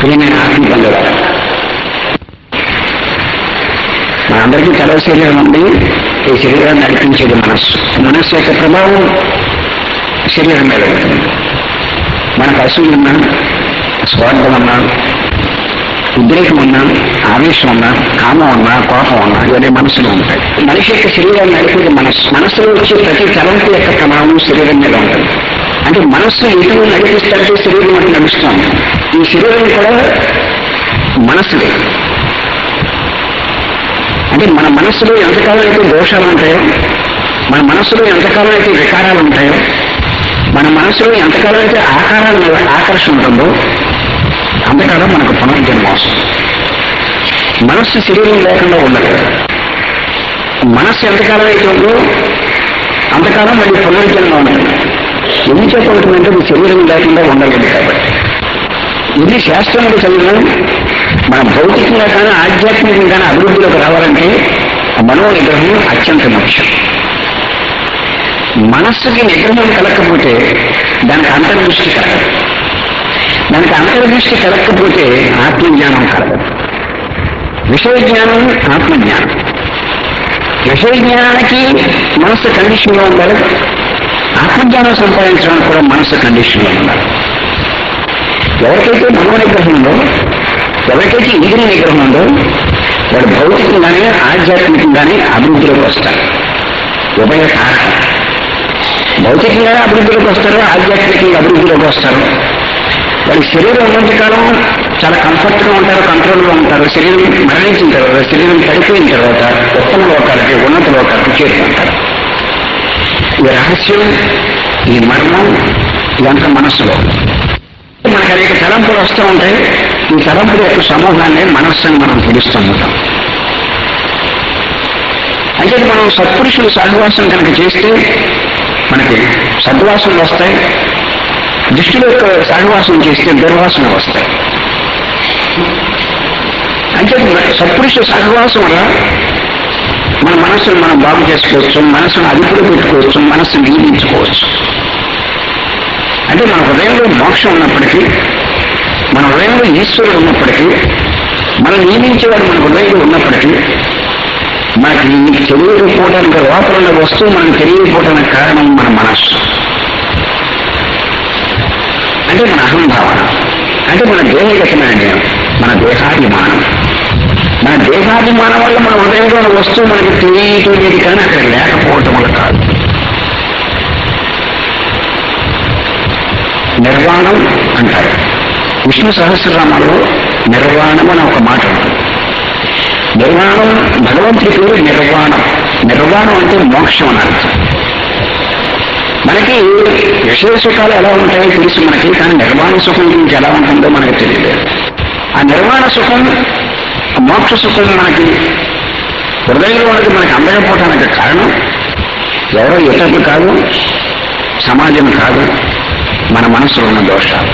ప్రియమైన ఆత్మ పొందేవారు మనందరికీ తల శరీరం ఉంది ఈ శరీరాన్ని నడిపించేది మనస్సు మనస్సు యొక్క ప్రభావం శరీరం మీద ఉంటుంది మనకు అసూయ ఉన్నా స్వార్థం ఉన్నా ఉద్రేకం ఉన్నా ఆవేశం ఉన్నా కామం ఉన్నా కోపం ఉన్నా ఇవన్నీ మనసులో ఉంటాయి మనిషి యొక్క శరీరాన్ని నడిపేది మనస్సు మనసులో వచ్చే ప్రతి తలంపు యొక్క ప్రభావం శరీరం మీద ఉంటుంది అంటే మనస్సు ఎటు నడిపిస్తారంటే శరీరం అటు నడుస్తుంది ఈ శరీరం కూడా మనసులే అంటే మన మనస్సులో ఎంతకాలం అయితే దోషాలు ఉంటాయో మన మనస్సులో ఎంతకాలం అయితే వికారాలు ఉంటాయో మన మనసులో ఎంతకాలం అయితే ఆకారాల మీద ఆకర్షణ ఉంటుందో అంతకాలం మనకు పునర్జన్మ వస్తుంది మనస్సు శరీరం లేకుండా ఉండదు మనస్సు ఎంతకాలం అయితే ఉందో అంతకాలం మళ్ళీ పునర్జన్మ ఉంటుంది ఎన్ని చెప్పబడుతుందంటే మీ శరీరం లేకుండా ఉండలేదు కాబట్టి ఇది శాస్త్రములు చదివిన మన భౌతికంగా కానీ ఆధ్యాత్మికంగా కానీ అభివృద్ధిలోకి రావాలంటే మనో నిగ్రహం అత్యంత ముఖ్యం మనస్సుకి నిగ్రహం కలగకపోతే దానికి అంతర్దృష్టి కలగదు దానికి అంతర్దృష్టి కలగకపోతే ఆత్మజ్ఞానం కలగదు విషయ జ్ఞానం ఆత్మజ్ఞానం విషయ జ్ఞానానికి మనస్సు కండిషన్లో ఉండాలి ఆత్మజ్ఞానం సంపాదించడానికి కూడా మనస్సు కండిషన్లో ఉండాలి ఎవరికైతే మనో నిగ్రహం ఉందో ఎవరికైతే ఇంద్రియ నిగ్రహం ఉందో వాడు భౌతికంగానే ఆధ్యాత్మికంగానే అభివృద్ధిలోకి వస్తారు ఉభయ కారకం భౌతికంగా అభివృద్ధిలోకి వస్తారు ఆధ్యాత్మికంగా అభివృద్ధిలోకి వస్తారు వాళ్ళ శరీరం ఉన్నంతకాలం చాలా కంఫర్ట్గా ఉంటారు కంట్రోల్గా ఉంటారు శరీరం మరణించిన తర్వాత శరీరం పడిపోయిన తర్వాత ఉత్తమ లోకాలకి ఉన్నత లోకాలకి చేరుకుంటారు ఈ రహస్యం ఈ మర్మం ఇదంతా మనస్సులో మనకు అనేక తలంపులు వస్తూ ఉంటాయి ఈ తలంపుల యొక్క సమూహాన్ని మనస్సుని మనం పిలుస్తూ ఉంటాం అంటే మనం సత్పురుషులు సహవాసం కనుక చేస్తే మనకి సద్వాసనలు వస్తాయి దుష్టుల యొక్క సహవాసం చేస్తే దుర్వాసనలు వస్తాయి అంటే సత్పురుష సహవాసం వల్ల మన మనస్సును మనం బాగు చేసుకోవచ్చు మనస్సును అదుపులో పెట్టుకోవచ్చు మనస్సును నియమించుకోవచ్చు అంటే మన హృదయంలో మోక్షం ఉన్నప్పటికీ మన హృదయంలో ఈశ్వరుడు ఉన్నప్పటికీ మనం నియమించేవాడు మన హృదయంలో ఉన్నప్పటికీ మనకి తెలియకపోవడానికి లోపల ఉన్న వస్తువు మనకు తెలియకపోవడానికి కారణం మన మనస్సు అంటే మన అహంభావన అంటే మన దేహగతమైన నేను మన దేహాభిమానం మన దేహాభిమానం వల్ల మన హృదయంలో ఉన్న వస్తువు మనకి తెలియటోలేదు కానీ అక్కడ లేకపోవటం వల్ల కాదు నిర్వాణం అంటారు విష్ణు సహస్రనామంలో నిర్వాణం అని ఒక మాట ఉంటుంది నిర్వాణం భగవంతుడి పేరు నిర్వాణం నిర్వాణం అంటే మోక్షం అని అర్థం మనకి విషయ సుఖాలు ఎలా ఉంటాయో తెలుసు మనకి కానీ నిర్వాణ సుఖం గురించి ఎలా ఉంటుందో మనకి తెలియదు ఆ నిర్వాణ సుఖం ఆ మోక్ష సుఖం మనకి హృదయంలో ఉన్నది మనకి అందకపోవడానికి కారణం ఎవరో ఇతరులు కాదు సమాజం కాదు మన మనసులో ఉన్న దోషాలు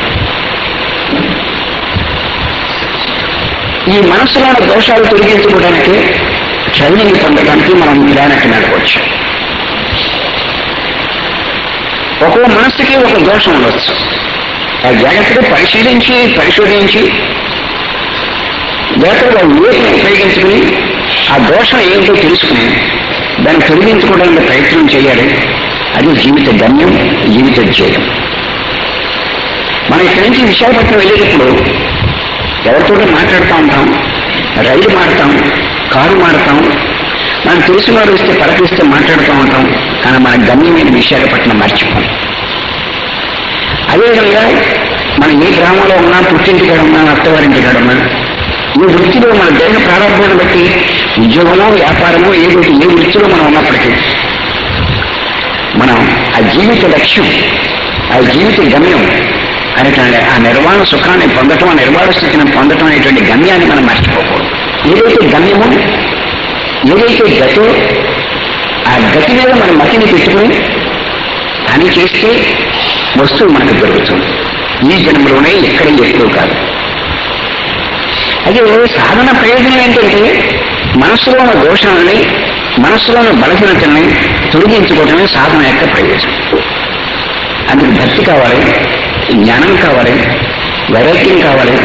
ఈ మనసులో ఉన్న దోషాలు తొలగించుకోవడానికి ట్రైనింగ్ పొందడానికి మనం ప్లానెట్ మీదకి వచ్చాం ఒక్కో మనస్సుకి ఒక దోషం ఉండొచ్చు ఆ జాగ్రత్తగా పరిశీలించి పరిశోధించి జాగ్రత్తగా వివేకం ఉపయోగించుకుని ఆ దోషం ఏంటో తెలుసుకుని దాన్ని తొలగించుకోవడానికి ప్రయత్నం చేయాలి అది జీవిత గమ్యం జీవిత ధ్యేయం మనం ఇక్కడి నుంచి విశాఖపట్నం వెళ్ళేటప్పుడు ఎవరితో మాట్లాడుతూ ఉంటాం రైలు మాడతాం కారు మాడతాం మనం తెలిసిన వారు వస్తే పలకరిస్తే మాట్లాడుతూ ఉంటాం కానీ మన గమ్యమైన విశాఖపట్నం మర్చిపోం అదేవిధంగా మనం ఏ గ్రామంలో ఉన్నా పుట్టింటికాడ ఉన్నా అత్తవారింటికాడ ఉన్నా ఈ వృత్తిలో మన దేహ ప్రారంభాన్ని బట్టి ఉద్యోగమో వ్యాపారమో ఏదో ఏ వృత్తిలో మనం ఉన్నప్పటికీ మనం ఆ జీవిత లక్ష్యం ఆ జీవిత గమ్యం అనేటువంటి ఆ నిర్వాణ సుఖాన్ని పొందటం ఆ నిర్వాణ స్థితిని పొందటం అనేటువంటి గమ్యాన్ని మనం మర్చిపోకూడదు ఏదైతే గమ్యమో ఏదైతే గతో ఆ గతి మీద మన మతిని పెట్టుకుని అని చేస్తే వస్తువు మనకు దొరుకుతుంది ఈ జన్మలోనే ఎక్కడ ఎక్కువ కాదు అయితే సాధన ప్రయోజనం ఏంటంటే మనస్సులో ఉన్న దోషాలని మనస్సులో ఉన్న బలహీనతల్ని తొలగించుకోవడమే సాధన యొక్క ప్రయోజనం అందుకు భక్తి కావాలి జ్ఞానం కావాలి వైరాగ్యం కావాలి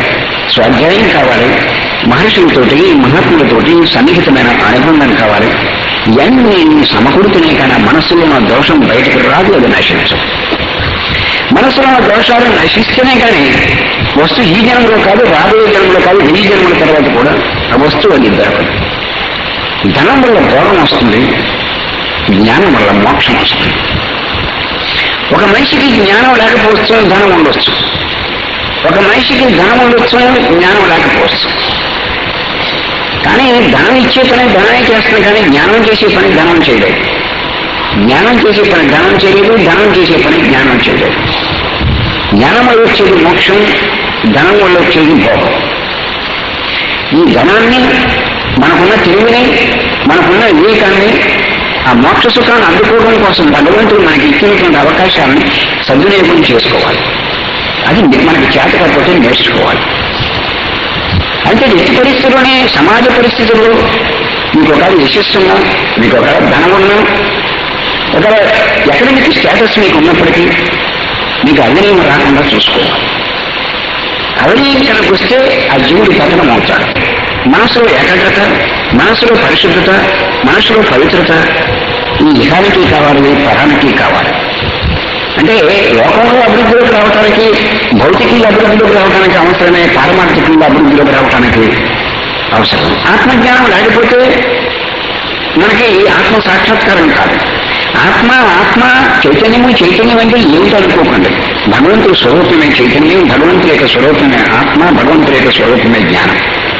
స్వాధ్యాయం కావాలి మహర్షులతోటి మహాత్ములతోటి సన్నిహితమైన అనుబంధం కావాలి ఇవన్నీ సమకూరుతున్నాయి కానీ మనస్సులో ఉన్న దోషం బయటకు రాదు అది నశించదు మనసులో ఉన్న దోషాలు నశిస్తేనే కానీ వస్తువు ఈ జన్మలో కాదు రాబోయే జన్మలో కాదు వెయ్యి జన్మల తర్వాత కూడా ఆ వస్తువు అది దొరకదు ధనం వల్ల భోగం వస్తుంది జ్ఞానం వల్ల మోక్షం వస్తుంది ఒక మనిషికి జ్ఞానం లేకపోవచ్చు ధనం ఉండొచ్చు ఒక మనిషికి ధనం ఉండొచ్చు జ్ఞానం లేకపోవచ్చు కానీ ధనం ఇచ్చే పని ధనమే చేస్తుంది కానీ జ్ఞానం చేసే పని ధనం చేయలేదు జ్ఞానం చేసే పని ధనం చేయలేదు ధనం చేసే పని జ్ఞానం చేయలేదు జ్ఞానం వల్ల వచ్చేది మోక్షం ధనం వల్ల వచ్చేది భోగం ఈ ధనాన్ని మనకున్న తెలివిని మనకున్న వివేకాన్ని ఆ మోక్ష సుఖాన్ని అందుకోవడం కోసం భగవంతుడు మనకి ఇచ్చినటువంటి అవకాశాలను సద్వినియోగం చేసుకోవాలి అది మనకి చేత కాకపోతే నేర్చుకోవాలి అంటే ఎట్టి పరిస్థితుల్లోనే సమాజ పరిస్థితుల్లో మీకు ఒక యశస్సు ఉన్నా మీకు ఒక ధనం ఉన్నా ఒక ఎకడమిక్ స్టేటస్ మీకు ఉన్నప్పటికీ మీకు అవినయం రాకుండా చూసుకోవాలి అవినయం కనుక వస్తే ఆ జీవుడు పతనం అవుతాడు మనసులో ఏకాగ్రత మనసులో పరిశుద్ధత మనసులో పవిత్రత ఈ ఇహానికి కావాలి పరానికి కావాలి అంటే లోకంలో అభివృద్ధిలోకి రావడానికి భౌతికంగా అభివృద్ధిలోకి రావడానికి అవసరమే పారమార్థికంగా అభివృద్ధిలోకి రావడానికి అవసరం ఆత్మజ్ఞానం లేకపోతే మనకి ఆత్మ సాక్షాత్కారం కాదు ఆత్మ ఆత్మ చైతన్యము చైతన్యం అంటే ఏమిటి అనుకోకండి భగవంతుడి స్వరూపమే చైతన్యం భగవంతుడి యొక్క స్వరూపమే ఆత్మ భగవంతుడి యొక్క స్వరూపమే జ్ఞానం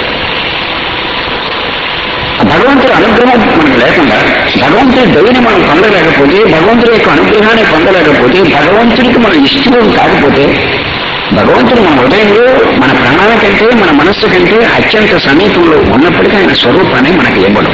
భగవంతుడి అనుగ్రహం మనకు లేకుండా భగవంతుడి దయని మనం పొందలేకపోతే భగవంతుడి యొక్క అనుగ్రహాన్ని పొందలేకపోతే భగవంతుడికి మనం ఇష్టం కాకపోతే భగవంతుడు మన హృదయంలో మన ప్రాణాల కంటే మన మనస్సు కంటే అత్యంత సమీపంలో ఉన్నప్పటికీ ఆయన స్వరూపాన్ని మనకి ఇవ్వడం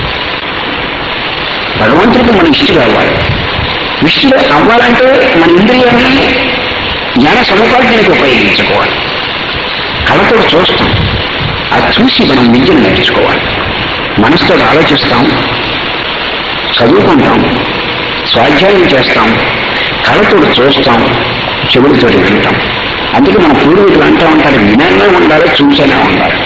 భగవంతుడికి మనం ఇష్టం అవ్వాలి ఇష్టం అవ్వాలంటే మన ఇంద్రియాన్ని జ్ఞాన సముపార్జనకి ఉపయోగించుకోవాలి కళతో చూస్తాం అది చూసి మనం విద్యను నేర్చుకోవాలి మనసుతో ఆలోచిస్తాం చదువుకుంటాం స్వాధ్యాయం చేస్తాం కళతో చూస్తాం చెవులతో వింటాం అందుకే మన పూర్వీకులు అంటూ ఉంటారు వినన్నా ఉండాలి చూసేనా ఉండాలి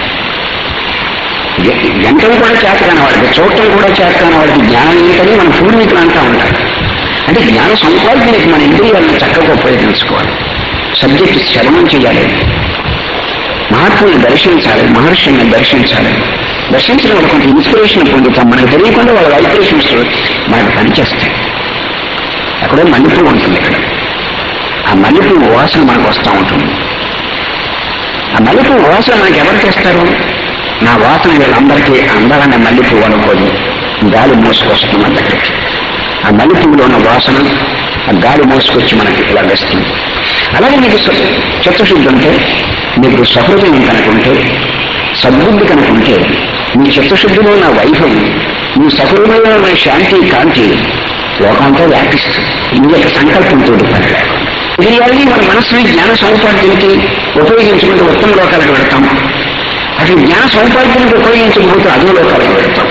వెంటనే కూడా చేతకాని వాడికి చూడటం కూడా చేతకాని వాడికి జ్ఞానం ఏంటని మన పూర్వీకులు అంటూ ఉంటారు అంటే జ్ఞాన సంపాదనకి మన ఇంద్రియాలను చక్కగా ఉపయోగించుకోవాలి సబ్జెక్ట్ శ్రవణం చేయాలి మహాత్ముని దర్శించాలి మహర్షుల్ని దర్శించాలి దర్శించడం వల్ల కొంత ఇన్స్పిరేషన్ పొందుతాం మనకు తెలియకుండా వాళ్ళ వైబ్రేషన్స్ మనకు పనిచేస్తాయి అక్కడే మల్లెపూ ఉంటుంది ఇక్కడ ఆ మల్లెపూ వాసన మనకు వస్తూ ఉంటుంది ఆ మల్లెపూ వాసన మనకి ఎవరు చేస్తారు నా వాసన వీళ్ళందరికీ అందాలన్న మల్లెపూ అనుకోదు గాలి మోసుకొస్తుంది మన దగ్గరికి ఆ మల్లెపూలో ఉన్న వాసన ఆ గాలి మోసుకొచ్చి మనకి లభిస్తుంది అలాగే మీకు చిత్తశుద్ధి ఉంటే మీకు సహృదయం కనుకుంటే సద్బుద్ధి కనుకుంటే మీ చిత్తశుద్ధిలో ఉన్న వైభవం మీ సహృదయంలో ఉన్న శాంతి కాంతి లోకంతో వ్యాపిస్తుంది మీ యొక్క సంకల్పంతో పని లేకుండా ఇంద్రియాలని మన మనస్సుని జ్ఞాన సముపార్జనకి ఉపయోగించుకుంటూ ఉత్తమ లోకాలకు వెళతాం అసలు జ్ఞాన సముపార్జనకి ఉపయోగించకపోతే అదే లోకాలకు వెళతాం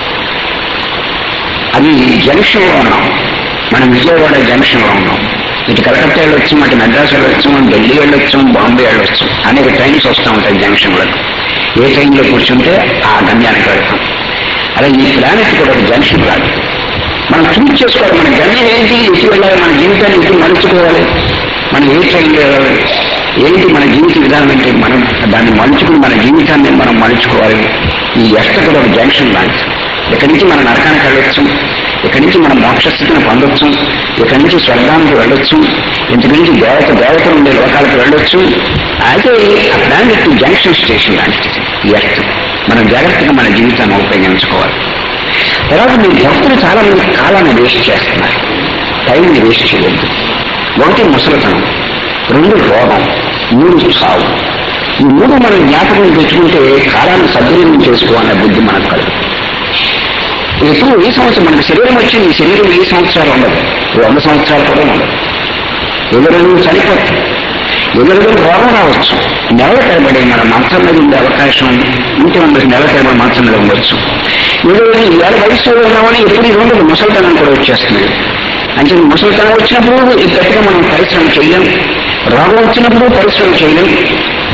అది జంక్షన్లో ఉన్నాం మనం విజయవాడ జంక్షన్లో ఉన్నాం ఇటు కలకత్తా వెళ్ళొచ్చు అటు మెడ్రాస్ వెళ్ళొచ్చు ఢిల్లీ వెళ్ళొచ్చు బాంబే వెళ్ళొచ్చు అనేక ట్రైన్స్ వస్తూ ఉంటాయి జంక్షన్లకు ఏ ట్రైన్లో కూర్చుంటే ఆ గమ్యానికి వెళ్తాం అలా ఈ ప్లానెట్ కూడా ఒక జంక్షన్ లాగా మనం చూస్ చేసుకోవాలి మన గమ్యం ఏంటి ఇటు వెళ్ళాలి మన జీవితాన్ని ఇటు మలుచుకోవాలి మనం ఏ ట్రైన్లో వెళ్ళాలి ఏంటి మన జీవిత విధానం అంటే మనం దాన్ని మలుచుకుని మన జీవితాన్ని మనం మలుచుకోవాలి ఈ ఎస్ట కూడా ఒక జంక్షన్ లాంటి ఇక్కడి నుంచి మన నరకానికి వెళ్ళొచ్చు ఇక్కడి నుంచి మనం మోక్షస్థితిని పొందొచ్చు ఇక్కడి నుంచి స్వర్గానికి వెళ్ళొచ్చు ఇంటి నుంచి దేవత దేవతలు ఉండే లోకాలకు వెళ్ళొచ్చు అయితే ఆ ప్లానెట్ జంక్షన్ స్టేషన్ లాంటిది ఈ ఎర్త్ మనం జాగ్రత్తగా మన జీవితాన్ని ఉపయోగించుకోవాలి తర్వాత మీ భక్తులు చాలా మంది కాలాన్ని వేస్ట్ చేస్తున్నారు టైంని వేస్ట్ చేయొద్దు ఒకటి ముసలితనం రెండు రోగం మూడు చావు ఈ మూడు మనం జ్ఞాపకం తెచ్చుకుంటే కాలాన్ని సద్వినియోగం చేసుకోవాలనే బుద్ధి మనకు కలదు ఎప్పుడు ఈ సంవత్సరం మనకి శరీరం వచ్చింది ఈ శరీరం ఈ సంవత్సరాలు ఉండదు వంద సంవత్సరాలు కూడా ఉండదు ఎవరు చనిపోతాం ఎవరిదో రోగం రావచ్చు నెల తరబడి మన మంచం మీద ఉండే అవకాశం ఇంటి ఉండదు నెల తరబడి మంచం మీద ఉండొచ్చు ఎవరు ఇవాళ వయసులో ఉన్నామని ఎప్పుడు ఇది ఉండదు ముసలితనం కూడా వచ్చేస్తుంది అంటే ముసలితనం వచ్చినప్పుడు గట్టిగా మనం పరిశ్రమ చేయలేం రోగం వచ్చినప్పుడు పరిశ్రమ చేయలేం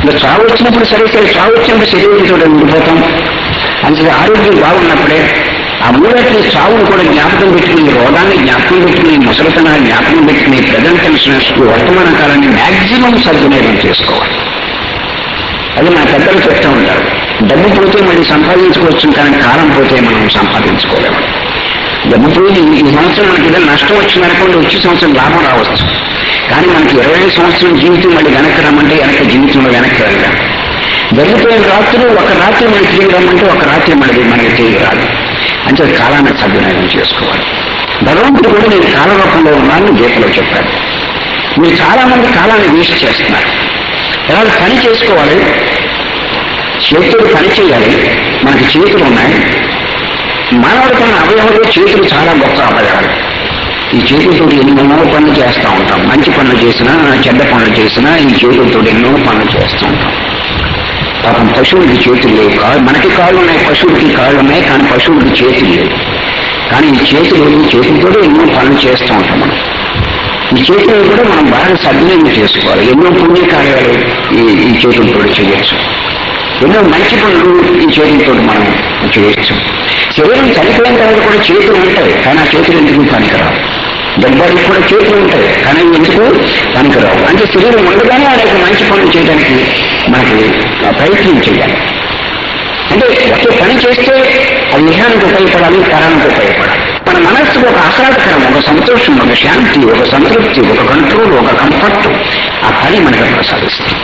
ఇంకా చావు వచ్చినప్పుడు సరే సరే చావు వచ్చినప్పుడు శరీరంతో ఉండిపోతాం అందుకే ఆరోగ్యం బాగున్నప్పుడే ఆ మూడటి చావును కూడా జ్ఞాపకం పెట్టుకుని రోగాన్ని జ్ఞాపకం పెట్టుకుని ముసలితనాన్ని జ్ఞాపకం పెట్టుకుని ప్రజెంట్ టెన్షన్స్ వర్తమాన కాలాన్ని మాక్సిమం సద్వినియోగం చేసుకోవాలి అది మన పెద్దలు చెప్తూ ఉంటారు డబ్బు పోతే మళ్ళీ సంపాదించుకోవచ్చు కానీ కాలం పోతే మనం సంపాదించుకోలేము డబ్బు పోయి ఈ సంవత్సరం మనకి ఏదైనా నష్టం వచ్చిందనుకోండి వచ్చే సంవత్సరం లాభం రావచ్చు కానీ మనకి ఇరవై ఐదు సంవత్సరం జీవితం మళ్ళీ వెనక్కి రమ్మంటే వెనక్కి జీవితంలో వెనక్కి వెళ్ళాం జరిగిపోయిన రాత్రులు ఒక రాత్రి మనకి తిరిగి రమ్మంటే ఒక రాత్రి మనకి మనకి తిరిగి రాదు అంటే కాలాన్ని సద్వినియోగం చేసుకోవాలి భగవంతుడు కూడా నేను కాలరూపంలో ఉన్నానని గీతలో చెప్పాడు మీరు చాలా మంది కాలాన్ని వేస్ట్ చేస్తున్నారు ఎలా పని చేసుకోవాలి చేతులు పని చేయాలి మనకి చేతులు ఉన్నాయి మానవుడికి ఉన్న అవయవాలు చేతులు చాలా గొప్ప అవయవాలు ఈ చేతులతో ఎన్నో పనులు చేస్తూ ఉంటాం మంచి పనులు చేసినా చెడ్డ పనులు చేసినా ఈ చేతులతో ఎన్నో పనులు చేస్తూ ఉంటాం పాపం పశువులకి చేతులు లేవు కాళ్ళు మనకి కాళ్ళు ఉన్నాయి పశువులకి కాళ్ళు ఉన్నాయి కానీ పశువులకి చేతులు లేవు కానీ ఈ చేతులు చేతులతో ఎన్నో పనులు చేస్తూ ఉంటాం మనం ఈ చేతులు కూడా మనం బాగా సద్వినియోగం చేసుకోవాలి ఎన్నో పుణ్యకార్యాలు ఈ ఈ చేతులతో చేయొచ్చు ఎన్నో మంచి పనులు ఈ చేతులతో మనం చేయొచ్చు శరీరం చనిపోయిన తర్వాత కూడా చేతులు ఉంటాయి కానీ ఆ చేతులు ఎందుకు పనికిరావు దెబ్బకి కూడా చేతులు ఉంటాయి కానీ ఎందుకు పనికిరావు అంటే శరీరం ఉండగానే అనేక మంచి పనులు చేయడానికి మనకి ఆ ప్రయత్నం చేయాలి అంటే ఒకే పని చేస్తే అది విహానికి ఉపయోగపడాలి తరానికి ఉపయోగపడాలి మన మనస్సుకు ఒక ఆహ్లాదకరం ఒక సంతోషం ఒక శాంతి ఒక సంతృప్తి ఒక కంట్రోల్ ఒక కంఫర్ట్ ఆ పని మనకు ప్రసాదిస్తుంది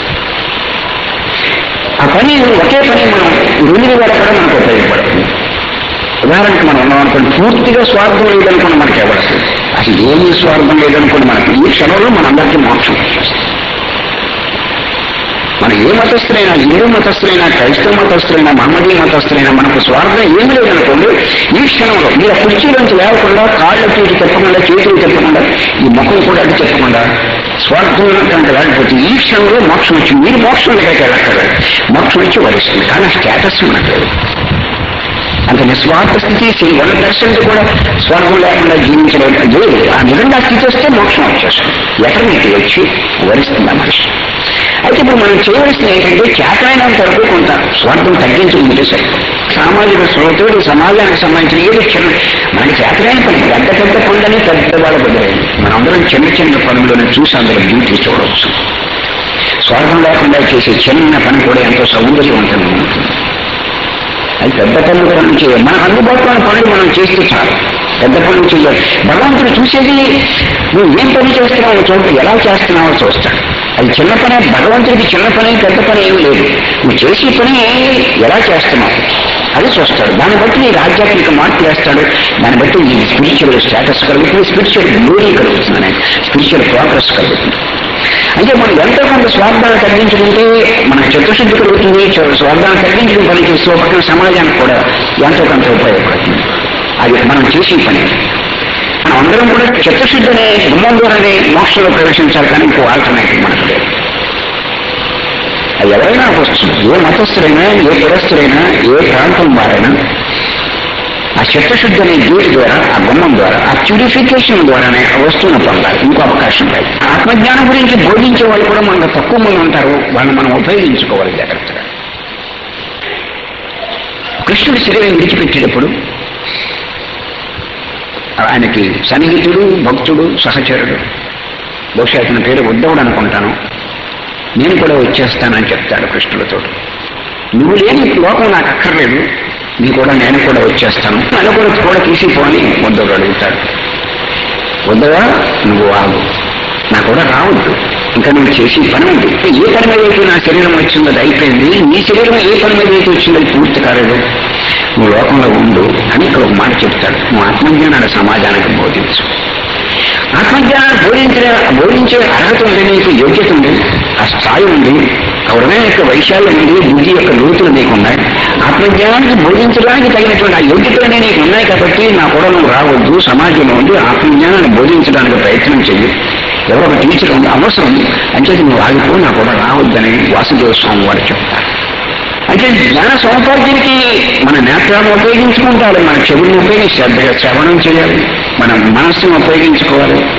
ఆ పని ఒకే పని మనం రోజుల వేళ కూడా మనకు ఉపయోగపడుతుంది ఉదాహరణకు మనం ఉన్నాం అనుకోండి పూర్తిగా స్వార్థం లేదనుకోండి మనకి ఎవరుస్తుంది అసలు ఏమీ స్వార్థం లేదనుకోండి మనకి ఈ క్షణంలో మనందరికీ మోక్షం వచ్చేస్తుంది మన ఏ మతస్థులైనా హిందూ మతస్థులైనా క్రైస్తవ మతస్థులైనా మహమ్మదీ మతస్థులైనా మనకు స్వార్థం ఏం లేదనుకోండి ఈ క్షణంలో మీరు కుర్చీలోంచి లేవకుండా కాళ్ళు అటు ఇటు చెప్పకుండా చేతులు చెప్పకుండా ఈ ముఖం కూడా అటు చెప్పకుండా స్వార్థం కనుక లేకపోతే ఈ క్షణంలో మోక్షం వచ్చి మీరు మోక్షం దగ్గరికి వెళ్ళక్కర్లేదు మోక్షం వచ్చి వరిస్తుంది కానీ ఆ స్టేటస్ మనకు లేదు అంత నిస్వార్థ స్థితి వన్ పర్సెంట్ కూడా స్వర్గం లేకుండా జీవించడం లేదు ఆ నిజంగా స్థితి వస్తే మోక్షం వచ్చేస్తుంది ఎక్కడ మీకు వచ్చి వరిస్తుంది ఆ మనిషి అయితే ఇప్పుడు మనం చేయవలసింది ఏంటంటే చేతనైనంత వరకు కొంత స్వార్థం తగ్గించుకుంటే సరే సామాజిక స్రోతుడు సమాజానికి సంబంధించిన ఏదో చిన్న మనకి చేతనైన పని పెద్ద పెద్ద పనులని పెద్దవాళ్ళ బదులైంది మనందరం చిన్న చిన్న పనులను చూసి అందులో బ్యూటీ చూడవచ్చు స్వార్థం లేకుండా చేసే చిన్న పని కూడా ఎంతో సౌందర్యవంతంగా ఉంటుంది అది పెద్ద పనులు పనులు చేయాలి మన అందుబాటులో ఉన్న పనులు మనం చేస్తే చాలు పెద్ద పనులు చేయాలి భగవంతుడు చూసేది నువ్వు ఏం పని చేస్తున్నావో చూడ ఎలా చేస్తున్నావో చూస్తాడు అది చిన్న పని భగవంతుడికి చిన్న పని పెద్ద పని ఏమీ లేదు నువ్వు చేసే పని ఎలా చేస్తున్నావు అది చూస్తాడు దాన్ని బట్టి నీ ఆధ్యాత్మిక మార్పు చేస్తాడు దాన్ని బట్టి నీ స్పిరిచువల్ స్టేటస్ కలుగుతుంది స్పిరిచువల్ గ్లోరీ కలుగుతుంది అనేది స్పిరిచువల్ ప్రోగ్రెస్ కలుగుతుంది అంటే మనం ఎంతో కొంత స్వార్థాన్ని తగ్గించుకుంటే మన చిత్తశుద్ధి కలుగుతుంది చ- స్వార్థాన్ని తగ్గించుకుని పని చేస్తే ఒక పక్కన సమాజానికి కూడా ఎంతో కొంత ఉపయోగపడుతుంది అది మనం చేసే పని మనం అందరం కూడా చిత్తశుద్ధి అనే గుమ్మం ద్వారానే మోక్షంలో ప్రవేశించాలి కానీ ఇంకో ఆల్టర్నేటివ్ మనకు లేదు అది ఎవరైనా వస్తుంది ఏ మతస్థులైనా ఏ పురస్థులైనా ఏ ప్రాంతం వారైనా ఆ చిత్తశుద్ధి అనే గేట్ ద్వారా ఆ గుమ్మం ద్వారా ఆ ప్యూరిఫికేషన్ ద్వారానే ఆ వస్తువును పొందాలి ఇంకో అవకాశం లేదు ఆత్మజ్ఞానం గురించి బోధించే వాళ్ళు కూడా మనకు తక్కువ మంది ఉంటారు వాళ్ళని మనం ఉపయోగించుకోవాలి జాగ్రత్తగా కృష్ణుడి శరీరం విడిచిపెట్టేటప్పుడు ఆయనకి సన్నిహితుడు భక్తుడు సహచరుడు బహుశా అతని పేరు ఉద్ధవుడు అనుకుంటాను నేను కూడా వచ్చేస్తానని చెప్తాడు కృష్ణుడితో నువ్వు లేని లోకం నాకు అక్కర్లేదు నీ కూడా నేను కూడా వచ్చేస్తాను నన్ను కూడా కూడా తీసిపోని ఉద్ధవుడు అడుగుతాడు ఉద్ధవా నువ్వు ఆగు నా కూడా రావద్దు ఇంకా నువ్వు చేసి పని ఉంది ఏ పని మీద అయితే నా శరీరం వచ్చిందో అది అయిపోయింది నీ శరీరం ఏ పని మీద అయితే వచ్చిందో అది పూర్తి కాలేదు నువ్వు లోకంలో ఉండు అని ఇక్కడ ఒక మాట చెప్తాడు నువ్వు ఆత్మజ్ఞానాన్ని సమాజానికి బోధించు ఆత్మజ్ఞానాన్ని బోధించే బోధించే అర్హత ఉంది నీకు యోగ్యత ఉంది ఆ స్థాయి ఉంది ఆ హృదయం యొక్క వైశాల్యం ఉంది బుద్ధి యొక్క లోతులు నీకు ఉన్నాయి ఆత్మజ్ఞానానికి బోధించడానికి తగినటువంటి ఆ యోగ్యతలనే నీకు ఉన్నాయి కాబట్టి నా కూడా నువ్వు రావద్దు సమాజంలో ఉండి ఆత్మజ్ఞానాన్ని బోధించడానికి ప్రయత్నం చెయ్యి ఎవరో ఒక టీచర్ ఉంది అవసరం అంటే నువ్వు ఆగిపో నా కూడా రావద్దని వాసుదేవ స్వామి వారు చెప్తారు అంటే జ్ఞాన సౌపార్జనకి మన నేత్రాలను ఉపయోగించుకుంటారు మన చెవులను ఉపయోగించి శ్రద్ధగా శ్రవణం చేయాలి మన మనస్సును ఉపయోగించుకోవాలి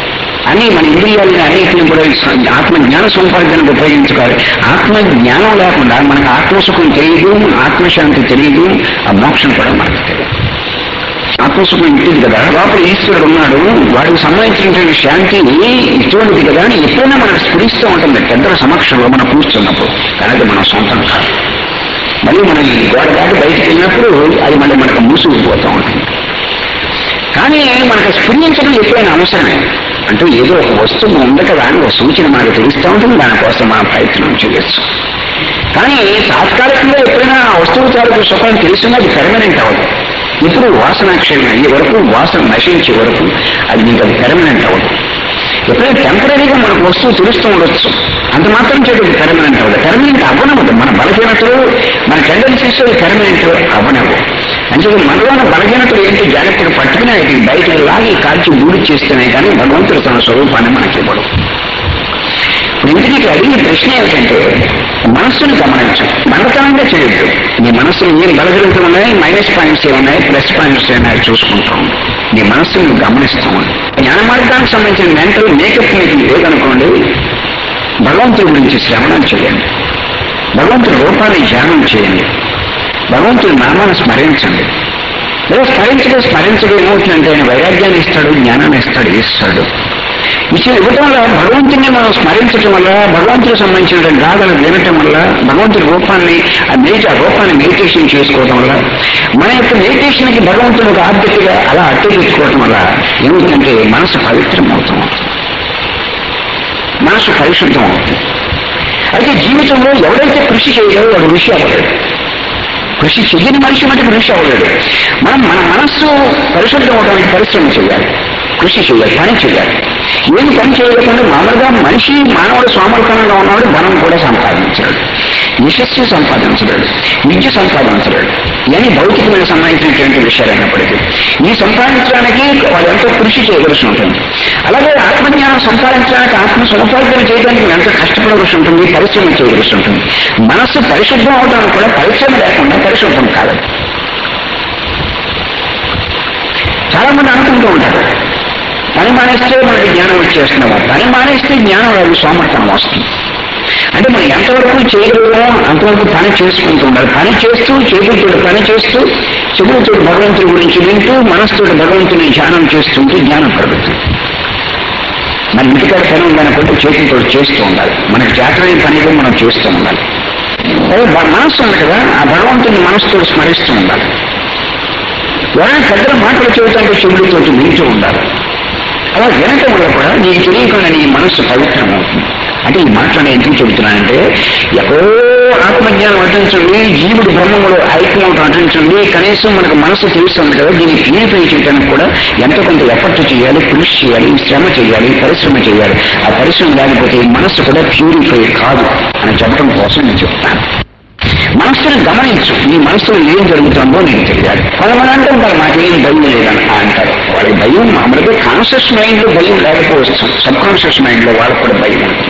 అన్ని మన ఇంద్రియాలని అన్నిటిని కూడా ఆత్మ జ్ఞాన సంపాదనకు ఉపయోగించుకోవాలి ఆత్మ జ్ఞానం లేకుండా మనకు ఆత్మసుఖం తెలియదు ఆత్మశాంతి తెలియదు ఆ మోక్షం కూడా మనకు తెలియదు ఆత్మసుఖం ఇంటిది కదా లోపల ఈశ్వరుడు ఉన్నాడు వాడికి సంబంధించినటువంటి శాంతి ఇటువంటిది కదా అని ఎప్పుడైనా మనకు స్ఫురిస్తూ ఉంటుంది పెద్దల సమక్షంలో మనం కూర్చున్నప్పుడు కానీ మన సొంతం కాదు మళ్ళీ మనం ఈ గోడ దాటి బయటకు వెళ్ళినప్పుడు అది మళ్ళీ మనకు మూసుకుపోతూ ఉంటుంది కానీ మనకు స్ఫురించడం ఎప్పుడైనా అవసరమే అంటూ ఏదో ఒక వస్తువు ఉంది కదా అని ఒక సూచన మనకు తెలుస్తూ ఉంటుంది దానికోసం మనం ప్రయత్నం చేయొచ్చు కానీ తాత్కాలికంగా ఎప్పుడైనా ఆ వస్తువు తాలూకు సుఖం తెలిసినా అది పెర్మనెంట్ అవ్వదు ఇప్పుడు వాసన క్షయం అయ్యే వరకు వాసన నశించే వరకు అది మీకు అది పెర్మనెంట్ అవ్వదు ఎప్పుడైనా టెంపరీగా మనకు వస్తువు తెలుస్తూ ఉండొచ్చు అంత మాత్రం చేతి అది పెర్మనెంట్ అవ్వదు పెర్మనెంట్ అవ్వనవ్వదు మన బలహీనతలు మన టెండెన్సీస్ పెర్మనెంట్ అవ్వనవ్వు అంటే మనలో ఉన్న బలహీనతలు ఏంటి జాగ్రత్తగా పట్టుకుని అది బయటకు లాగి కాల్చి బూడి చేస్తేనే కానీ భగవంతుడు తన స్వరూపాన్ని మనకి ఇవ్వడు ఇప్పుడు ఇంటికి అడిగిన ప్రశ్న ఏమిటంటే మనస్సును గమనించు మనతనంగా చేయొద్దు నీ మనస్సులో ఏం బలహీనతలు ఉన్నాయి మైనస్ పాయింట్స్ ఏమున్నాయి ప్లస్ పాయింట్స్ ఏమున్నాయి చూసుకుంటాం నీ మనస్సును నువ్వు గమనిస్తూ ఉండు జ్ఞాన మార్గానికి సంబంధించిన మెంటల్ మేకప్ మీకు లేదనుకోండి భగవంతుడి గురించి శ్రవణం చేయండి భగవంతుడి రూపాన్ని ధ్యానం చేయండి భగవంతుడి నామాన్ని స్మరించండి లేదా స్మరించగా స్మరించగా ఏమవుతుందంటే ఆయన వైరాగ్యాన్ని ఇస్తాడు జ్ఞానాన్ని ఇస్తాడు ఈశ్వరుడు ఇచ్చిన ఇవ్వటం వల్ల భగవంతుని మనం స్మరించటం వల్ల భగవంతుడికి సంబంధించిన గాథలు వినటం వల్ల భగవంతుడి రూపాన్ని ఆ మెడిట ఆ రూపాన్ని మెడిటేషన్ చేసుకోవటం వల్ల మన యొక్క మెడిటేషన్కి భగవంతుడు ఒక ఆబ్జెక్ట్గా అలా అట్టే తెచ్చుకోవటం వల్ల ఏమవుతుందంటే మనసు పవిత్రం అవుతాం మనసు పరిశుద్ధం అవుతుంది అయితే జీవితంలో ఎవరైతే కృషి చేయలేదో వాడు ఋషి అవ్వలేడు కృషి చెయ్యని మనిషి మటుకు ఋషి అవ్వలేడు మనం మన మనస్సు పరిశుద్ధం అవడానికి పరిశ్రమ చేయాలి కృషి చేయాలి పని చేయాలి ఏది పని చేయలేకుండా మామూలుగా మనిషి మానవుడు సోమర్పణంగా ఉన్నవాడు ధనం కూడా సంపాదించలేడు యశస్సు సంపాదించలేడు విద్య సంపాదించలేడు ఇవన్నీ భౌతికమైన సంబంధించినటువంటి విషయాలైనప్పటికీ ఈ సంపాదించడానికి వాడు ఎంతో కృషి చేయవలసి ఉంటుంది అలాగే ఆత్మజ్ఞానం సంపాదించడానికి ఆత్మ సముపార్జన చేయడానికి ఎంత కష్టపడవలసి ఉంటుంది పరిశ్రమ చేయవలసి ఉంటుంది మనస్సు పరిశుద్ధం అవడానికి కూడా పరిశ్రమ లేకుండా పరిశుద్ధం కాదు చాలా మంది అనుకుంటూ ఉంటారు పని మానేస్తే మనకి జ్ఞానం వచ్చేస్తున్నావా పని మానేస్తే జ్ఞానం రాదు సోమర్థనం వస్తుంది అంటే మనం ఎంతవరకు చేయగలమో అంతవరకు పని చేసుకుంటూ ఉండాలి పని చేస్తూ చేతులతో పని చేస్తూ చెవులతో భగవంతుడి గురించి వింటూ మనసుతో భగవంతుని ధ్యానం చేస్తుంటే జ్ఞానం కలుగుతుంది మన ఇంటికాడ పని ఉందనుకుంటే చేతులతో చేస్తూ ఉండాలి మనకి జాతరైన పనిగా మనం చేస్తూ ఉండాలి అదే బ- మనస్సు ఉంది కదా ఆ భగవంతుని మనసుతో స్మరిస్తూ ఉండాలి ఎవరైనా పెద్దల మాటలు చెబుతాంటే చెవులతో వింటూ ఉండాలి అలా వినటం వల్ల కూడా నీకు తెలియకుండా నీ మనస్సు పవిత్రం అవుతుంది అంటే ఈ మాటలు నేను ఎందుకు చెబుతున్నానంటే ఎక్కడో ఆత్మజ్ఞానం అర్థించండి జీవుడు బ్రహ్మములు ఐక్యం అర్థించండి కనీసం మనకు మనసు తెలుస్తుంది కదా దీన్ని ప్యూరిఫై చేయడానికి కూడా ఎంతో కొంత ఎఫర్ట్ చేయాలి కృషి చేయాలి శ్రమ చేయాలి పరిశ్రమ చేయాలి ఆ పరిశ్రమ లేకపోతే ఈ మనస్సు కూడా ప్యూరిఫై కాదు అని చెప్పడం కోసం నేను చెప్తాను మనస్సును గమనించు నీ మనసులో ఏం జరుగుతుందో నీకు తెలియాలి కొంతమంది అంటూ ఉంటారు నాకేం భయం లేదని అంటారు వాళ్ళ భయం మామూలుగా కాన్షియస్ మైండ్ లో భయం లేకపోవచ్చు సబ్ కాన్షియస్ మైండ్ లో వాళ్ళకు కూడా భయం ఉంటుంది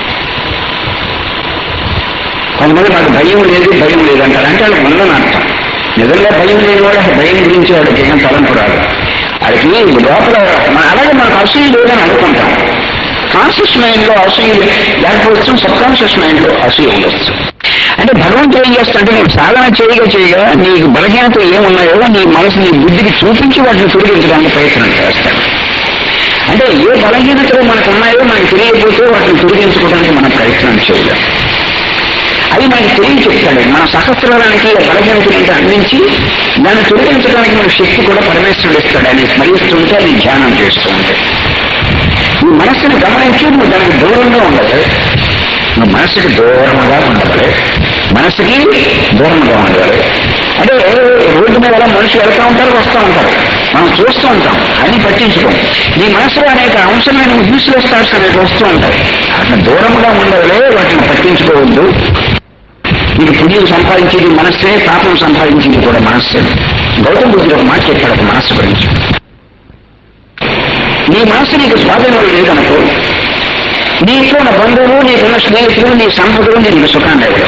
కొంతమంది నాకు భయం లేదు భయం లేదు అంటారు అంటే వాళ్ళకి ఉందని అర్థం నిజంగా భయం లేని వాడు అసలు భయం గురించి వాడికి ఏం తలంపు రాదు వాడికి లోపల మన- అలాగే మనకు అసూయ లేదని అనుకుంటాం కాన్షియస్ మైండ్ లో అసూయ లేకపోవచ్చు సబ్ కాన్షియస్ మైండ్ లో అసూయ ఉండొచ్చు అంటే భగవంతుడు ఏం చేస్తాడంటే నువ్వు సాధన చేయగా చేయగా నీకు బలహీనత ఏమున్నాయో నీ మనసు నీ బుద్ధికి చూపించి వాటిని తొలగించడానికి ప్రయత్నం చేస్తాడు అంటే ఏ బలహీనతలు మనకు ఉన్నాయో మనకు తెలియకపోతే వాటిని తొలగించుకోవడానికి మనం ప్రయత్నం చేయలేం అది మనకి తెలియ చెప్తాడు మన సహస్రానికి బలహీనతని అందించి దాన్ని తొలగించడానికి మన శక్తి కూడా పరమేశ్వరుడు ఇస్తాడు ఆయన స్మరిస్తుంటే అది ధ్యానం చేస్తూ ఉంటే ఈ మనస్సుని గమనించి నువ్వు దానికి దూరంగా ఉండదు నువ్వు మనస్సుకి దూరంగా ఉండవాలి మనస్సుకి దూరంగా ఉండాలి అంటే రోడ్డు మీద అలా మనుషులు వెళ్తూ ఉంటారు వస్తూ ఉంటారు మనం చూస్తూ ఉంటాం అన్ని పట్టించుకోం నీ మనసులో అనేక అంశమైన యూస్లెస్ థాట్స్ అనేవి వస్తూ ఉంటాయి అట్లా దూరంగా ఉండవలే వాటిని పట్టించుకోవద్దు నీకు పుణ్యం సంపాదించేది మనస్సే పాపం సంపాదించేది కూడా మనస్సే గౌతమ బుద్ధుడు ఒక మాట చెప్పాడు ఒక మనస్సు గురించి నీ మనస్సు నీకు స్వాధీనంలో లేదనుకో నీకు ఉన్న బంధువులు నీకున్న స్నేహితులు నీ సంపదలు నీకు సుఖాన్ని ఇవ్వడం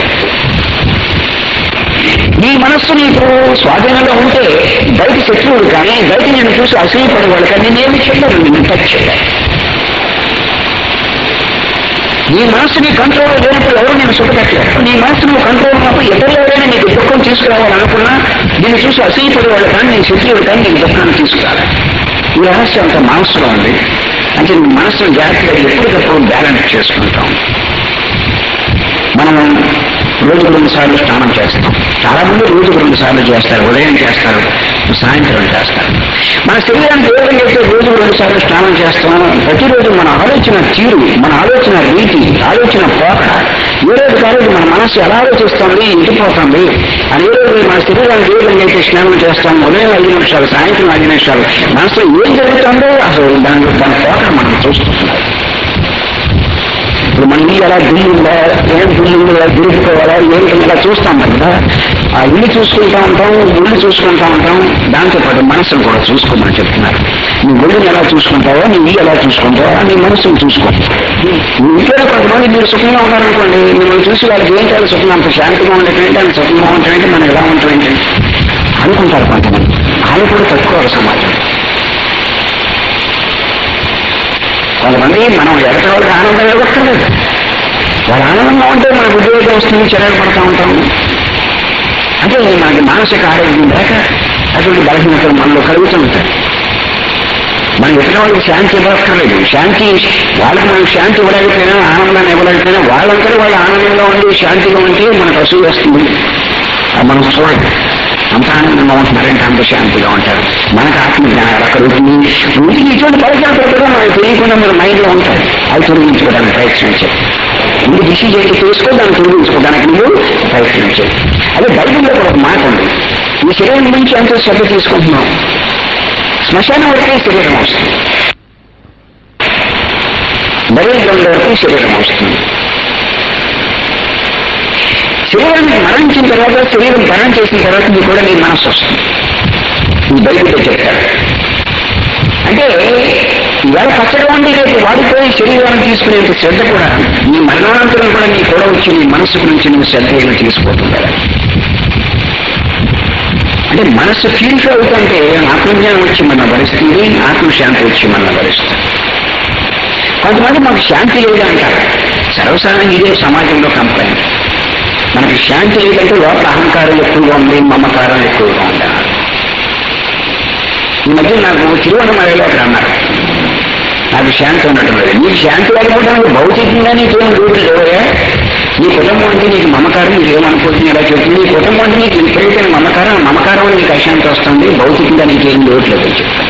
నీ మనస్సు నీకు స్వాధీనంలో ఉంటే బయట శత్రువులు కానీ బయట నేను చూసి అసూయపడే వాళ్ళు కానీ నేనేమి చెప్పారు నిన్ను టచ్ చేయాలి నీ మనసు నీ కంట్రోల్ లేనప్పుడు ఎవరు నేను సుఖపెట్టలేరు నీ మనసు నువ్వు కంట్రోల్ ఉన్నప్పుడు ఇతరులు ఎవరైనా నీకు దుఃఖం తీసుకురావాలనుకున్నా దీన్ని చూసి అసహ్యపడే వాళ్ళు కానీ నీ శత్రువులు కానీ నీకు దుఃఖాన్ని తీసుకురాలి ఈ రహస్యం అంత మనసులో ఉంది అంటే నీ మనసును జాగ్రత్తగా ఎప్పటికప్పుడు బ్యాలెన్స్ చేసుకుంటాం మనం రోజుకు రెండు సార్లు స్నానం చేస్తాం చాలా మంది రోజుకు రెండు సార్లు చేస్తారు ఉదయం చేస్తారు సాయంత్రం చేస్తారు మన శరీరానికి ఏ విధంగా అయితే రోజుకు రెండు సార్లు స్నానం చేస్తాం ప్రతిరోజు మన ఆలోచన తీరు మన ఆలోచన రీతి ఆలోచన పోకడ ఏ రోజు కాలేదు మన మనసు ఎలా ఆలోచిస్తుంది ఇంటిపోతుంది అని ఏ రోజు మన శరీరానికి ఏ విధంగా అయితే స్నానం చేస్తాం ఉదయం ఐదు నిమిషాలు సాయంత్రం ఐదు నిమిషాలు మనసులో ఏం జరుగుతుందో అసలు దాని దాని పోకడ మనం చూస్తున్నాం ఇప్పుడు మన ఇల్లు ఎలా గుళ్ళు ఉందా ఏం గుళ్ళు ఉందో ఎలా గురిపోవాలా ఏంటి ఇలా చూస్తాం కదా ఆ ఇల్లు చూసుకుంటా ఉంటాం గుళ్ళు చూసుకుంటా ఉంటాం దాంతో పాటు మనసును కూడా చూసుకోమని చెప్తున్నారు నీ ఒళ్ళుని ఎలా చూసుకుంటావో నీ ఇల్లు ఎలా చూసుకుంటావో నీ మనసును చూసుకో నీ ఇంట్లో కొంతమంది మీరు సుఖంగా ఉన్నారనుకోండి మిమ్మల్ని చూసి వాళ్ళకి ఏంటి అది సుఖం అంత శాంతిగా ఉండటం అంత సుఖంగా ఉండటం మనం ఎలా ఉంటాం అనుకుంటారు కొంతమంది ఆయన కూడా తక్కువ సమాజం కొంతమంది మనం ఎడత వాళ్ళకి ఆనందం ఇవ్వక్కర్లేదు వాళ్ళ ఆనందంగా ఉంటే మనకు ఉద్యోగం వస్తుంది చెరలు పడతా ఉంటాం అంటే మనకి మానసిక ఆరోగ్యం లేక అటువంటి బలహీనతలు మనలో కలుగుతూ ఉంటాయి మనం ఎక్కడ వాళ్ళకి శాంతి ఇవ్వక్కర్లేదు శాంతి వాళ్ళకి మనం శాంతి ఇవ్వలేకపోయినా ఆనందాన్ని ఇవ్వలేకపోయినా వాళ్ళంతా వాళ్ళు ఆనందంగా ఉండి శాంతిగా ఉంటే మనకు అసూయ వస్తుంది అది మనం చూడండి అంత ఆనందంగా ఉంటున్నారంటే అంత శాంతిగా ఉంటారు మనకు ఆత్మజ్ఞానం ఎలా కలుగుతుంది వీటికి ఇటువంటి పరిచయాలు కూడా మనకు తెలియకుండా మన మైండ్లో ఉంటాయి అవి తొలగించుకోవడానికి ప్రయత్నించారు ముందు డిసిజన్ ఏంటి తీసుకో దాన్ని తొలగించుకోవడానికి నువ్వు ప్రయత్నించావు అదే బైబిల్లో కూడా ఒక మాట ఉంది ఈ శరీరం నుంచి ఎంతో శ్రద్ధ తీసుకుంటున్నాం శ్మశానం వరకే శరీరం వస్తుంది బరీగ్రంథ వరకు శరీరం వస్తుంది శరీరాన్ని మరణించిన తర్వాత శరీరం మరణం చేసిన తర్వాత నీకు కూడా నీ మనస్సు వస్తుంది ఈ బైబిల్లో చెప్తారు అంటే ఇవాళ పచ్చగా ఉండి రేపు వాడిపోయి శరీరాన్ని తీసుకునేంత శ్రద్ధ కూడా నీ మరణానంతరం కూడా నీ కూడా వచ్చి నీ మనస్సు గురించి నువ్వు శ్రద్ధ తీసుకుపోతుంది అంటే మనస్సు ప్యూరిఫై అవుతుంటే ఆత్మజ్ఞానం వచ్చి మన భరిస్తుంది ఆత్మశాంతి వచ్చి మన భరిస్తుంది కొంతమంది మాకు శాంతి లేదు అంటారు సర్వసాధారణంగా ఇదే సమాజంలో కంప్లైంట్ మనకి శాంతి లేదంటే లోపల అహంకారం ఎక్కువగా ఉంది మమకారం ఎక్కువగా ఉంది ఈ మధ్య నాకు తిరువన్నమలలో అక్కడ అన్నారు నాకు శాంతి ఉండటం లేదు నీకు శాంతి లేకపోతే నువ్వు భౌతికంగా నీకేం రూట్లు లేవయా నీ కుటుంబం అంటే నీకు మమకారం నీకు ఏమనుకుంటుంది ఎలా చెప్తుంది నీ కుటుంబం అంటే నీకు విపరీతమైన మమకారం మమకారం వల్ల నీకు అశాంతి వస్తుంది భౌతికంగా నీకేం లోటు లేదు చెప్తాను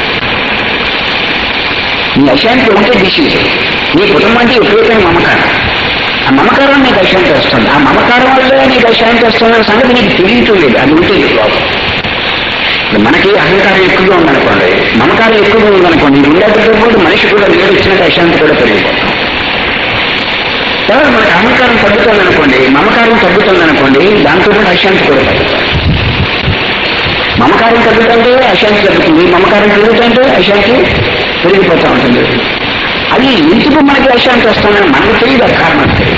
నీ అశాంతి ఉంటే డిసీజ్ నీ కుటుంబం అంటే విపరీతమైన మమకారం ఆ మమకారం నీకు అశాంతి వస్తుంది ఆ మమకారం వల్ల నీకు అశాంతి వస్తున్న సంగతి నీకు తెలియటం లేదు అది ఉంటే లోపం మనకి అహంకారం ఎక్కువగా ఉందనుకోండి మమకారం ఎక్కువగా ఉందనుకోండి ఉండేటప్పుడు కూడా మనిషి కూడా నీరు వచ్చినట్టు అశాంతి కూడా పెరిగిపోతాం తర్వాత మనకి అహంకారం తగ్గుతుంది అనుకోండి మమకారం తగ్గుతుంది అనుకోండి దాంతో కూడా అశాంతి కూడా తగ్గుతుంది మమకారం తగ్గుతుంటే అశాంతి తగ్గుతుంది మమకారం పెరుగుతుంటే అశాంతి పెరిగిపోతూ ఉంటుంది అది ఎందుకు మనకి అశాంతి వస్తుందని మనకు తెలియదు ఆ కారణం తెలియదు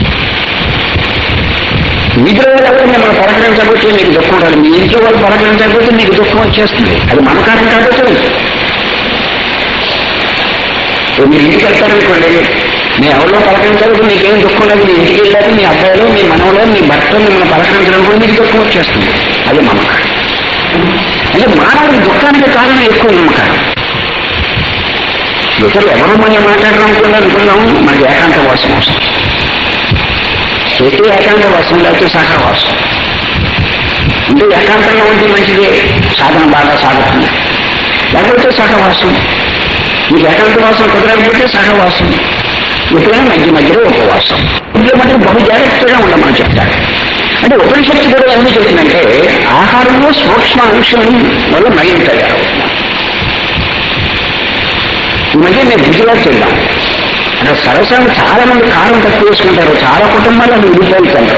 వీధిలో ఎవరైనా మనం పలకరించకపోతే నీకు దుఃఖం రాదు మీ ఇంట్లో వాళ్ళు పలకరించకపోతే నీకు దుఃఖం వచ్చేస్తుంది అది మన కారణం కాకపోతే మీరు ఇంటికి వెళ్తారనుకోండి మీ ఎవరిలో పలకరించకపోతే నీకేం దుఃఖం లేదు మీ ఇంటికి వెళ్ళాక మీ అబ్బాయిలో మీ మనవలో మీ భర్త మిమ్మల్ని పలకరించడం కూడా మీకు దుఃఖం వచ్చేస్తుంది అది మమకారం అంటే మానవుడి దుఃఖానికి కారణం ఎక్కువ నమ్మకారం ఇతరులు ఎవరు మనం మాట్లాడడం అనుకున్నా అనుకున్నాం మనకి ఏకాంత వాసం వస్తుంది చేతి ఏకాంత వాసం లేకపోతే సహవాసం అంటే ఏకాంతంగా ఉంటే మంచిదే సాధన బాగా సాగుతుంది లేకపోతే సహవాసం మీకు ఏకాంత వాసం కుదరకపోతే సహవాసం ఎప్పుడైనా మధ్య మధ్యలో ఉపవాసం ఇంట్లో మధ్య బహు జాగ్రత్తగా ఉండమని చెప్తారు అంటే ఉపనిషత్తు కూడా ఏమి చెప్తుందంటే ఆహారంలో సూక్ష్మ అంశం వల్ల మైండ్ తయారవుతుంది ఈ మధ్య నేను గుజరాత్ వెళ్దాం అంటే సరసాలు చాలా మంది కారం తక్కువ వేసుకుంటారు చాలా కుటుంబాలు అది విడిపోతుంటారు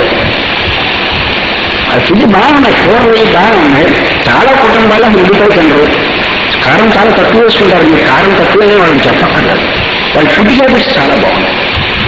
ఆ ఫుడ్ బాగున్నాయి కూరలు బాగున్నాయి చాలా కుటుంబాలు అది విడిపోతుంటారు కారం చాలా తక్కువ వేసుకుంటారు మీరు కారం తక్కువనే వాళ్ళకి చెప్పక్కర్లేదు వాళ్ళ ఫుడ్ హ్యాబిట్స్ చాలా బాగున్నాయి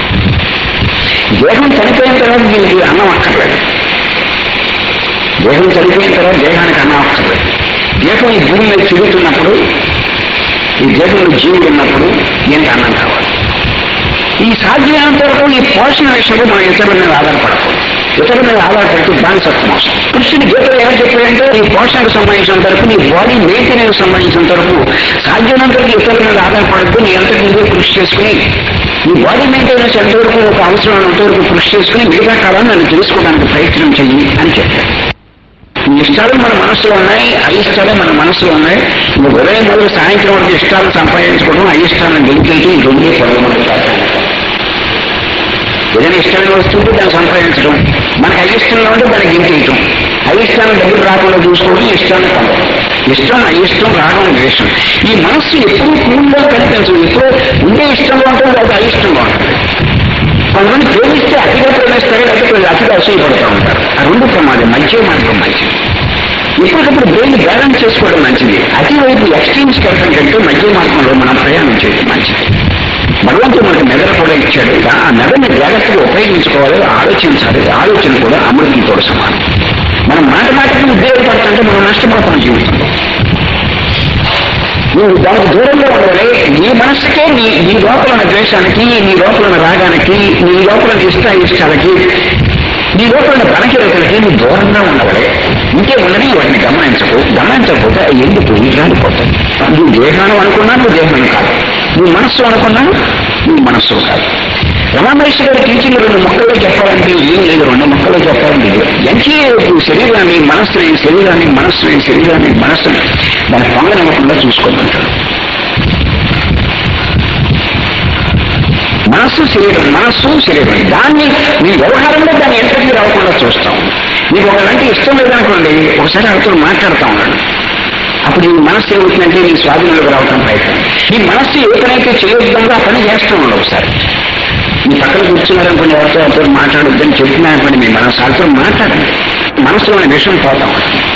దేహం చనిపోయిన తర్వాత దీనికి అన్నం అక్కర్లేదు దేహం చనిపోయిన తర్వాత దేహానికి అన్నం అక్కర్లేదు దేహం ఈ భూమి మీద తిరుగుతున్నప్పుడు ఈ దేశంలో జీవులు ఉన్నప్పుడు దీనికి అన్నం కావాలి ఈ సాధ్యమైనంత వరకు ఈ పోషణ విషయంలో మనం ఇతరుల మీద ఆధారపడకూడదు ఇతరుల మీద ఆధారపడితే బానిసత్వం వస్తుంది కృష్ణుని గీతలో ఏమని చెప్పాడంటే ఈ పోషణకు సంబంధించినంత వరకు నీ బాడీ మెయింటెనెన్స్ సంబంధించినంత వరకు సాధ్యమైనంత వరకు ఇతరుల మీద ఆధారపడద్దు నీ ఎంత నువ్వే కృషి చేసుకుని ఈ బాడీ మెయింటెనెన్స్ ఎంతవరకు ఒక అవసరం అంతవరకు కృషి చేసుకుని మిగతా కాలాన్ని నన్ను తెలుసుకోవడానికి ప్రయత్నం చెయ్యి అని చెప్పాడు ఈ ఇష్టాలు మన మనసులో ఉన్నాయి అయిష్టాలు మన మనసులో ఉన్నాయి నువ్వు ఉదయం మొదలు సాయంత్రం వరకు ఇష్టాలను సంపాదించుకోవడం అయిష్టాలను గెలిచేయటం ఈ రెండే పొడవు ఏదైనా ఇష్టమైన వస్తుంటే దాన్ని సంపాదించడం మనకు అయిష్టంగా ఉంటే దాన్ని గెలిచేయటం అయిష్టాన్ని దగ్గర రాకుండా చూసుకోవడం ఇష్టాన్ని పొందడం ఇష్టం అయిష్టం రాగం ద్వేషం ఈ మనస్సు ఎప్పుడు కూల్గా కనిపించదు ఎప్పుడు ఉండే ఇష్టంగా ఉంటుంది లేదా అయిష్టంగా ఉంటుంది కొంతమంది ప్రేమిస్తే అతిగా ప్రేమిస్తారు లేకపోతే కొంచెం అతిగా అసూయపడుతూ ఉంటారు ఆ రెండు ప్రమాదం మధ్య మార్గం మంచిది ఇప్పటికప్పుడు బ్రెయిన్ బ్యాలెన్స్ చేసుకోవడం మంచిది అతివైపు ఎక్స్ట్రీమ్స్కి వెళ్ళడం కంటే మధ్య మార్గంలో మనం ప్రయాణం చేయడం మంచిది భగవంతుడు మనకు మెదడు కూడా ఇచ్చాడు ఆ మెదడుని జాగ్రత్తగా ఉపయోగించుకోవాలి ఆలోచించాలి ఆలోచన కూడా అమృతంతో సమానం మనం మాట మాటకి ఉపయోగపడుతుంటే మనం నష్టపోతాం జీవితంలో నువ్వు దానికి దూరంగా ఉండాలి నీ మనసుకే నీ నీ లోపల ఉన్న ద్వేషానికి నీ లోపల ఉన్న రాగానికి నీ లోపల ఉన్న ఇష్ట ఇష్టాలకి నీ లోపల ఉన్న బలహీనతలకి నువ్వు దూరంగా ఉండాలి ఇంకే ఉండని వాటిని గమనించకు గమనించకపోతే అవి ఎందుకు రాలిపోతాయి నువ్వు దేహానం అనుకున్నా నువ్వు దేహాన్ని కాదు నువ్వు మనస్సు అనుకున్నా నువ్వు మనస్సు కాదు రమామహేష్ గారి టీచింగ్ రెండు మొక్కల్లో చెప్పాలంటే ఏం లేదు రెండు మొక్కల్లో చెప్పాలంటే లేదు ఎంకే శరీరాన్ని మనస్సుని శరీరాన్ని మనస్సుని శరీరాన్ని మనస్సుని దాన్ని పొంగనివ్వకుండా చూసుకోమంటాడు మనస్సు శరీరం మనస్సు శరీరం దాన్ని నీ వ్యవహారంలో దాన్ని ఎంతకీ రాకుండా చూస్తాం నీకు ఒకరంటే ఇష్టం లేదనుకోండి ఒకసారి అతను మాట్లాడుతూ ఉన్నాడు అప్పుడు నీ మనస్సు ఏమవుతుందంటే నీ స్వాధీనంలోకి రావడం ప్రయత్నం నీ మనస్సు ఏ పనైతే చేయొద్దంగా ఆ పని చేస్తూ ఉండవు ఒకసారి మీ పక్కన కూర్చున్నారనుకోండి ఎవరితో ఎవరితో మాట్లాడొద్దని చెప్పినారనుకోండి మీ మనసు వాళ్ళతో మాట్లాడండి మనసులోని విషయం పోతాం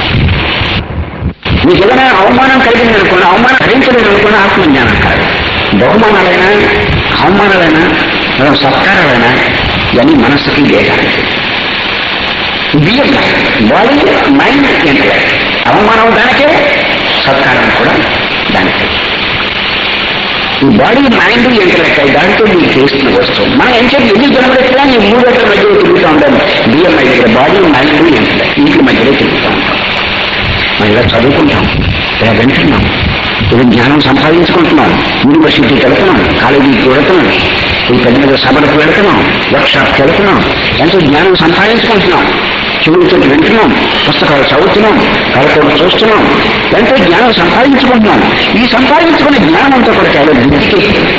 మీకు ఏదైనా అవమానం కలిగింది అనుకోండి అవమానం భరించలేదు అనుకున్న ఆత్మజ్ఞానం కాదు బహుమానాలైనా అవమానాలైనా లేదా సత్కారాలైనా ఇవన్నీ మనస్సుకి దేహానికి బియ్యం బాడీ మైండ్ ఇంటలెక్ట్ అవమానం దానికే సత్కారం కూడా దానికే ఈ బాడీ మైండ్ ఇంటలెక్ట్ దానితో మీకు చేస్తున్న వస్తువు మనం ఏం చెప్పి ఎన్ని జనబెట్టినా ఈ మూడు గంటల మధ్యలో తిరుగుతూ ఉంటాం బియ్యం దగ్గర బాడీ మైండ్ ఇంటలెక్ట్ ఇంటి మధ్యలో తిరుగుతూ ఉంటాం మనం ఇలా చదువుకుంటాం ఇలా వింటున్నాం ఇది జ్ఞానం సంపాదించుకుంటున్నాం యూనివర్సిటీకి వెళ్తున్నాం కాలేజీకి వెళ్తున్నాం ఈ పెద్ద పెద్ద సభలకు వెళ్తున్నాం వర్క్షాప్కి వెళ్తున్నాం ఎంతో జ్ఞానం సంపాదించుకుంటున్నాం చెవులతో వింటున్నాం పుస్తకాలు చదువుతున్నాం కళతో చూస్తున్నాం ఎంతో జ్ఞానం సంపాదించుకుంటున్నాం ఈ సంపాదించుకునే జ్ఞానం అంతా కూడా కేవలం బుద్ధికి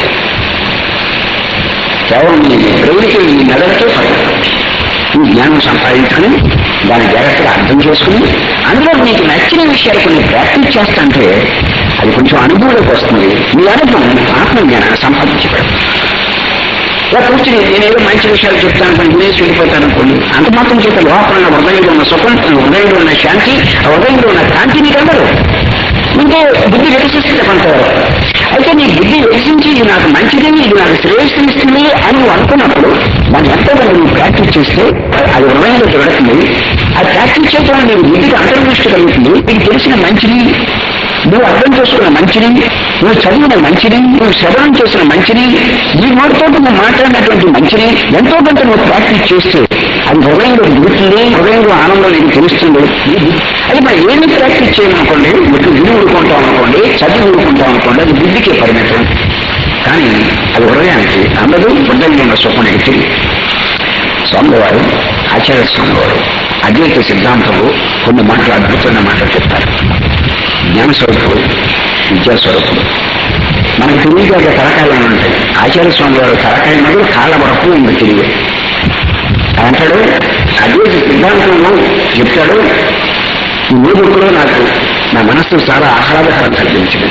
కేవలం ఈ బ్రెయిన్కి ఈ మెదడుకే పడుతుంది ఈ జ్ఞానం సంపాదించుకుని దాన్ని జాగ్రత్తగా అర్థం చేసుకుని అందులో నీకు నచ్చిన విషయాలు కొన్ని ప్రాక్టీస్ చేస్తుంటే అది కొంచెం అనుభవంలోకి వస్తుంది మీ అనుభవం ఆత్మజ్ఞానాన్ని సంపాదించబడు ఇలా కూర్చుని నేనేదో మంచి విషయాలు చెప్తాను కొన్ని వినేసి వెళ్ళిపోతాను అనుకోండి అంత మాత్రం చేత లోపల ఉన్న హృదయంలో ఉన్న సుఖం హృదయంలో ఉన్న శాంతి ఆ హృదయంలో ఉన్న కాంతి నీకు అందరు ఇంకే బుద్ధి వికసిస్తుంది కొంతవరకు అయితే నీ బుద్ధి వికసించి ఇది నాకు మంచిది ఇది నాకు శ్రేయస్సునిస్తుంది అని నువ్వు అనుకున్నప్పుడు దాన్ని ఎంతో కొంత నువ్వు ప్రాక్టీస్ చేస్తే అది హృదయంలో దొరుకుతుంది అది ప్రాక్టీస్ చేయడం వల్ల నీకు బుద్ధికి అంతర్దృష్టి కలుగుతుంది నీకు తెలిసిన మంచిది నువ్వు అర్థం చేసుకున్న మంచిది నువ్వు చదివిన మంచిది నువ్వు శ్రవణం చేసిన మంచిది నీ నోటితో నువ్వు మాట్లాడినటువంటి మంచిది ఎంతో కొంత నువ్వు ప్రాక్టీస్ చేస్తే అది హృదయంలో దిగుతుంది హృదయంలో ఆనందం నీకు తెలుస్తుంది అది మనం ఏమి ప్రాక్టీస్ చేయమనుకోండి మీకు విని ఊరుకుంటాం అనుకోండి చదివి ఊరుకుంటాం అనుకోండి అది బుద్ధికే పరిమితం కానీ అది హృదయానికి అందరూ హృదయంలో ఉన్న సుఖం నీకు తెలియదు స్వామివారు ఆచార్య స్వామివారు అద్వైత సిద్ధాంతంలో కొన్ని మాటలు అద్భుతమైన మాటలు చెప్తారు జ్ఞానస్వరూపుడు విద్యాస్వరూపుడు మనకు తెలియక తలకాయలు ఉంటాయి ఆచార్య స్వామి వారు తలకాయ మొదలు కాళ్ళ వరకు ఉంది తెలియదు అంటాడు అద్వైత సిద్ధాంతంలో చెప్తాడు ఈ మూడులో నాకు నా మనస్సు చాలా ఆహ్లాదకరం కలిగించింది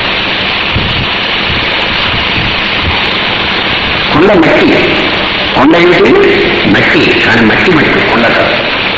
కొండ మట్టి కొండ ఏంటి మట్టి కానీ మట్టి మట్టి కొండ కాదు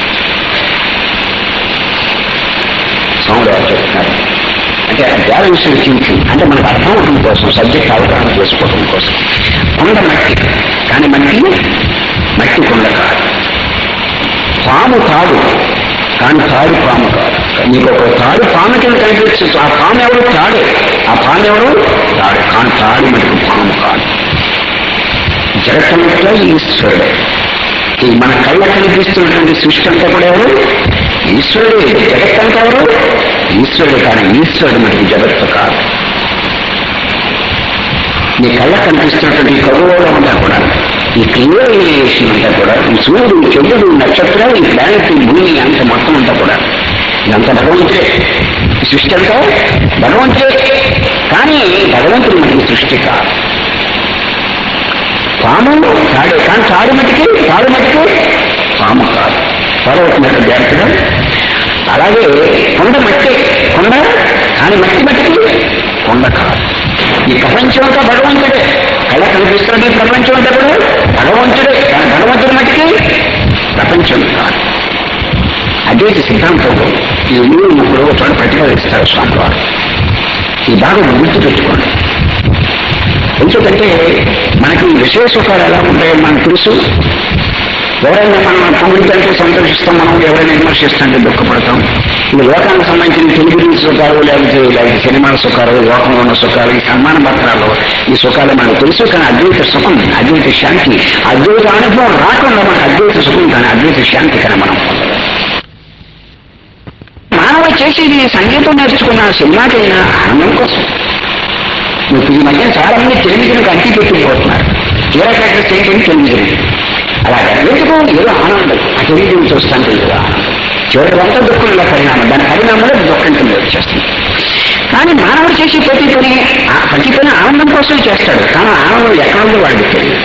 స్వాములు వారు చెప్తున్నారు అంటే బ్యాలెన్స్ థింకింగ్ అంటే మనకు అర్థం అవడం కోసం సబ్జెక్ట్ అవగాహన చేసుకోవడం కోసం కొండ మట్టి కానీ మట్టి మట్టి కొండ కాదు పాము కాదు కానీ తాడు పాము కాదు నీకు ఒక తాడు పాము కింద కనిపించచ్చు ఆ పాము ఎవరు తాడే ఆ పాము ఎవరు తాడు కానీ తాడు మటుకు పాము కాదు జగత్తంతా ఈశ్వరుడే ఈ మన కళ్ళ కనిపిస్తున్నటువంటి సృష్టి అంతా కూడా ఎవరు ఈశ్వరుడే జగత్తంతా ఎవరు ఈశ్వరుడు కానీ ఈశ్వరుడు మనకి జగత్తు కాదు నీ కళ్ళ కనిపిస్తున్నటువంటి ఈ ఖగోళం అంతా కూడా ఈ క్రియేషన్ అంతా కూడా ఈ సూర్యుడు ఈ చంద్రుడు ఈ నక్షత్రాలు ఈ ప్లానెట్ ఈ భూమి అంత మొత్తం అంతా కూడా ఇదంతా భగవంతుడే ఈ సృష్టి అంతా భగవంతుడే కానీ భగవంతుడు మనకి సృష్టి కాదు పాము తాడు కానీ తాడు మట్టికి తాడు మట్టికి పాము కాదు పర్వతమైన జాగ్రత్తగా అలాగే కొండ మట్టి కొండ కానీ మట్టి మట్టికి కొండ కాదు ఈ ప్రపంచం అంతా భగవంతుడే కళ కనిపిస్తున్న ఈ ప్రపంచం అంతా కూడా భగవంతుడే కానీ భగవంతుడి మట్టికి ప్రపంచం కాదు అదే సిద్ధాంతం ఈ ఊరు ముగ్గురు ఒక చోట ప్రతిపాదిస్తారు స్వామివారు ఈ బాగా గుర్తు పెట్టుకోండి ఎందుకంటే మనకి ఈ విషయ సుఖాలు ఎలా ఉంటాయో మనకు తెలుసు ఎవరైనా మనం పొందుతుంటే సంతోషిస్తాం మనం ఎవరైనా విమర్శిస్తుంటే దుఃఖపడతాం ఇది లోకానికి సంబంధించిన టెలివిజన్ సుఖాలు లేకపోతే లేకపోతే సినిమాల సుఖాలు లోకంలో ఉన్న సుఖాలు ఈ సన్మాన పత్రాలు ఈ సుఖాలు మనకు తెలుసు కానీ అద్వైత సుఖం అద్వైత శాంతి అద్వైత అనుభవం రాకుండా మనకు అద్వైత సుఖం కానీ అద్వైత శాంతి కానీ మనం పొందలేం. మానవ చేసేది సంగీతం నేర్చుకున్న సినిమాకైనా ఆనందం కోసం ఇప్పుడు ఈ మధ్య చాలా మంది టెలివిజన్కి అంటి పెట్టిపోతున్నారు తీరా ప్రాక్టీస్ చేయడం టెలివిజన్ అలాగే ఎందుకు ఏదో ఆనందం ఆ టెలివిజన్ చూస్తాంటే ఏదో ఆనందం చివరికంతా దుఃఖంలో పరిణామం దాని పరిణామంలో దుఃఖం కింద వచ్చేస్తుంది కానీ మానవుడు చేసే ప్రతి పని ఆ ప్రతి పని ఆనందం కోసం చేస్తాడు కానీ ఆనందం ఎక్కడ ఉందో వాడికి తెలియదు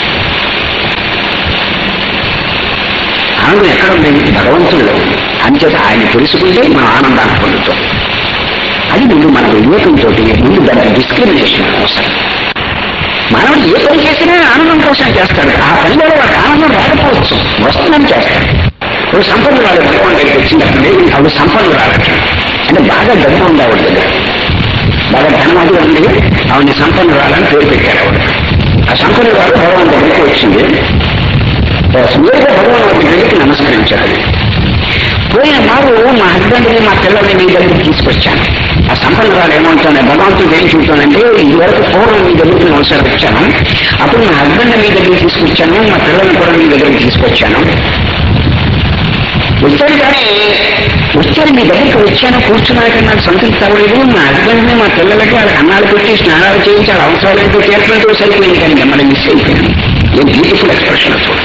ఆనందం ఎక్కడ ఉంది భగవంతుడిలో ఉంది అంచేత ఆయన తెలుసుకుంటే మనం ఆనందాన్ని పొందుతాం అది ముందు మన వివేకంతో ముందు దాని డిస్క్రిమినేషన్ అవసరం మానవుడు ఏ పని చేసినా ఆనందం కోసం చేస్తాడు ఆ పనిలో వాడికి ఆనందం రాకపోవచ్చు వస్తుందని చేస్తాడు ఇప్పుడు సంపన్నులు వాడు భగవాన్ దగ్గరికి వచ్చినప్పుడు అప్పుడు సంపన్నులు రావచ్చు అంటే బాగా డబ్బు ఉంది ఆవిడ దగ్గర బాగా ధనం అది ఉంది ఆవిడ సంపన్నులు రాలని పేరు పెట్టారు ఆవిడ ఆ సంపన్నులు వాడు భగవాన్ దగ్గరికి వచ్చింది నేరుగా భగవాన్ వారి దగ్గరికి నమస్కరించాడు పోయిన మారు మా హస్బెండ్ని మా పిల్లల్ని మీ దగ్గరికి తీసుకొచ్చాను ఆ సంపన్నరాలు ఏమంటాను భగవంతుడు ఏం చూస్తానంటే ఈ వరకు పూర్వం మీ దగ్గరికి అవసరం వచ్చాను అప్పుడు మా హస్బెండ్ మీ దగ్గరికి తీసుకొచ్చాను మా పిల్లల్ని కూడా మీ దగ్గరికి తీసుకొచ్చాను వచ్చాను కానీ వచ్చాను మీ దగ్గరికి వచ్చాను కూర్చున్నాక నాకు సంతృప్తి అవ్వలేదు మా హస్బెండ్ని మా పిల్లలకి వాళ్ళకి అన్నాలు పెట్టి స్నానాలు చేయించి వాళ్ళ అవసరాలు ఏంటో తీర్చడంతో సరిపోయింది కానీ మిమ్మల్ని మిస్ అయిపోయాను ఏం బ్యూటిఫుల్ ఎక్స్ప్రెషన్ చూడండి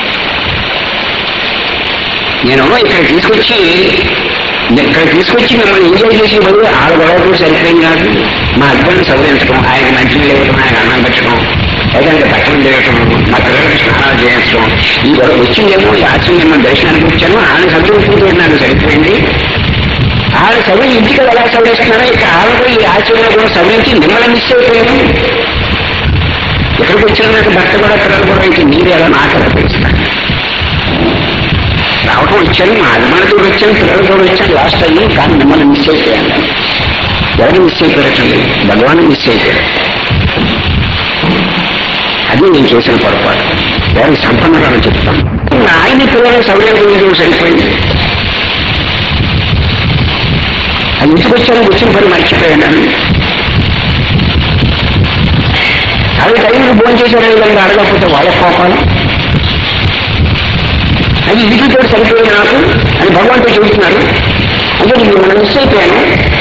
నేను ఇక్కడ తీసుకొచ్చి ఇక్కడ తీసుకొచ్చి మిమ్మల్ని ఎంజాయ్ చేసి బదులు ఆడ గొడవకు సరిపోయింది నాకు మా హస్బెండ్ సవరించడం ఆయన మంచిగా లేవడం ఆయన అన్నం పెట్టడం లేదంటే బట్టలు చేయటం మా పిల్లలకి స్నానాలు చేయించడం ఈ గొడవ వచ్చిందేమో ఈ ఆశ్రమం దర్శనానికి వచ్చాను ఆయన సవరించుకుంటూ నాకు సరిపోయింది ఆవిడ సవరి ఇంటికి ఎలా సవరిస్తున్నారో ఇక ఆవిడ కూడా ఈ ఆశ్రమంలో కూడా సవరించి మిమ్మల్ని మిస్ అయిపోయాను ఇక్కడికి వచ్చిన నాకు భర్త కూడా పిల్లలు కూడా ఇంక మీరు ఎలా నాకు ఎలా తెలుస్తాను రావడం వచ్చాను మా అభిమానితో వచ్చాను పిల్లలతో వచ్చాను లాస్ట్ అయ్యి కానీ మిమ్మల్ని మిస్ అయిపోయాను ఎవరు మిస్ అయిపోయారండి భగవాన్ మిస్ అయిపోయారు అది నేను చేసిన పొరపాటు ఎవరికి సంపన్నరాలు చెప్తాను ఆయన పిల్లల సౌలభ్యం సరిపోయింది అది ఇంటికి వచ్చాను వచ్చిన పని మర్చిపోయాను అవి టైంకి భోజనం చేశారు విధంగా అడగకపోతే వాళ్ళ కోపాలు అది ఇంటికి కూడా సరిపోయింది నాకు అని భగవంతుడు చెబుతున్నారు అంటే నేను మిమ్మల్ని మిస్ అయిపోయాను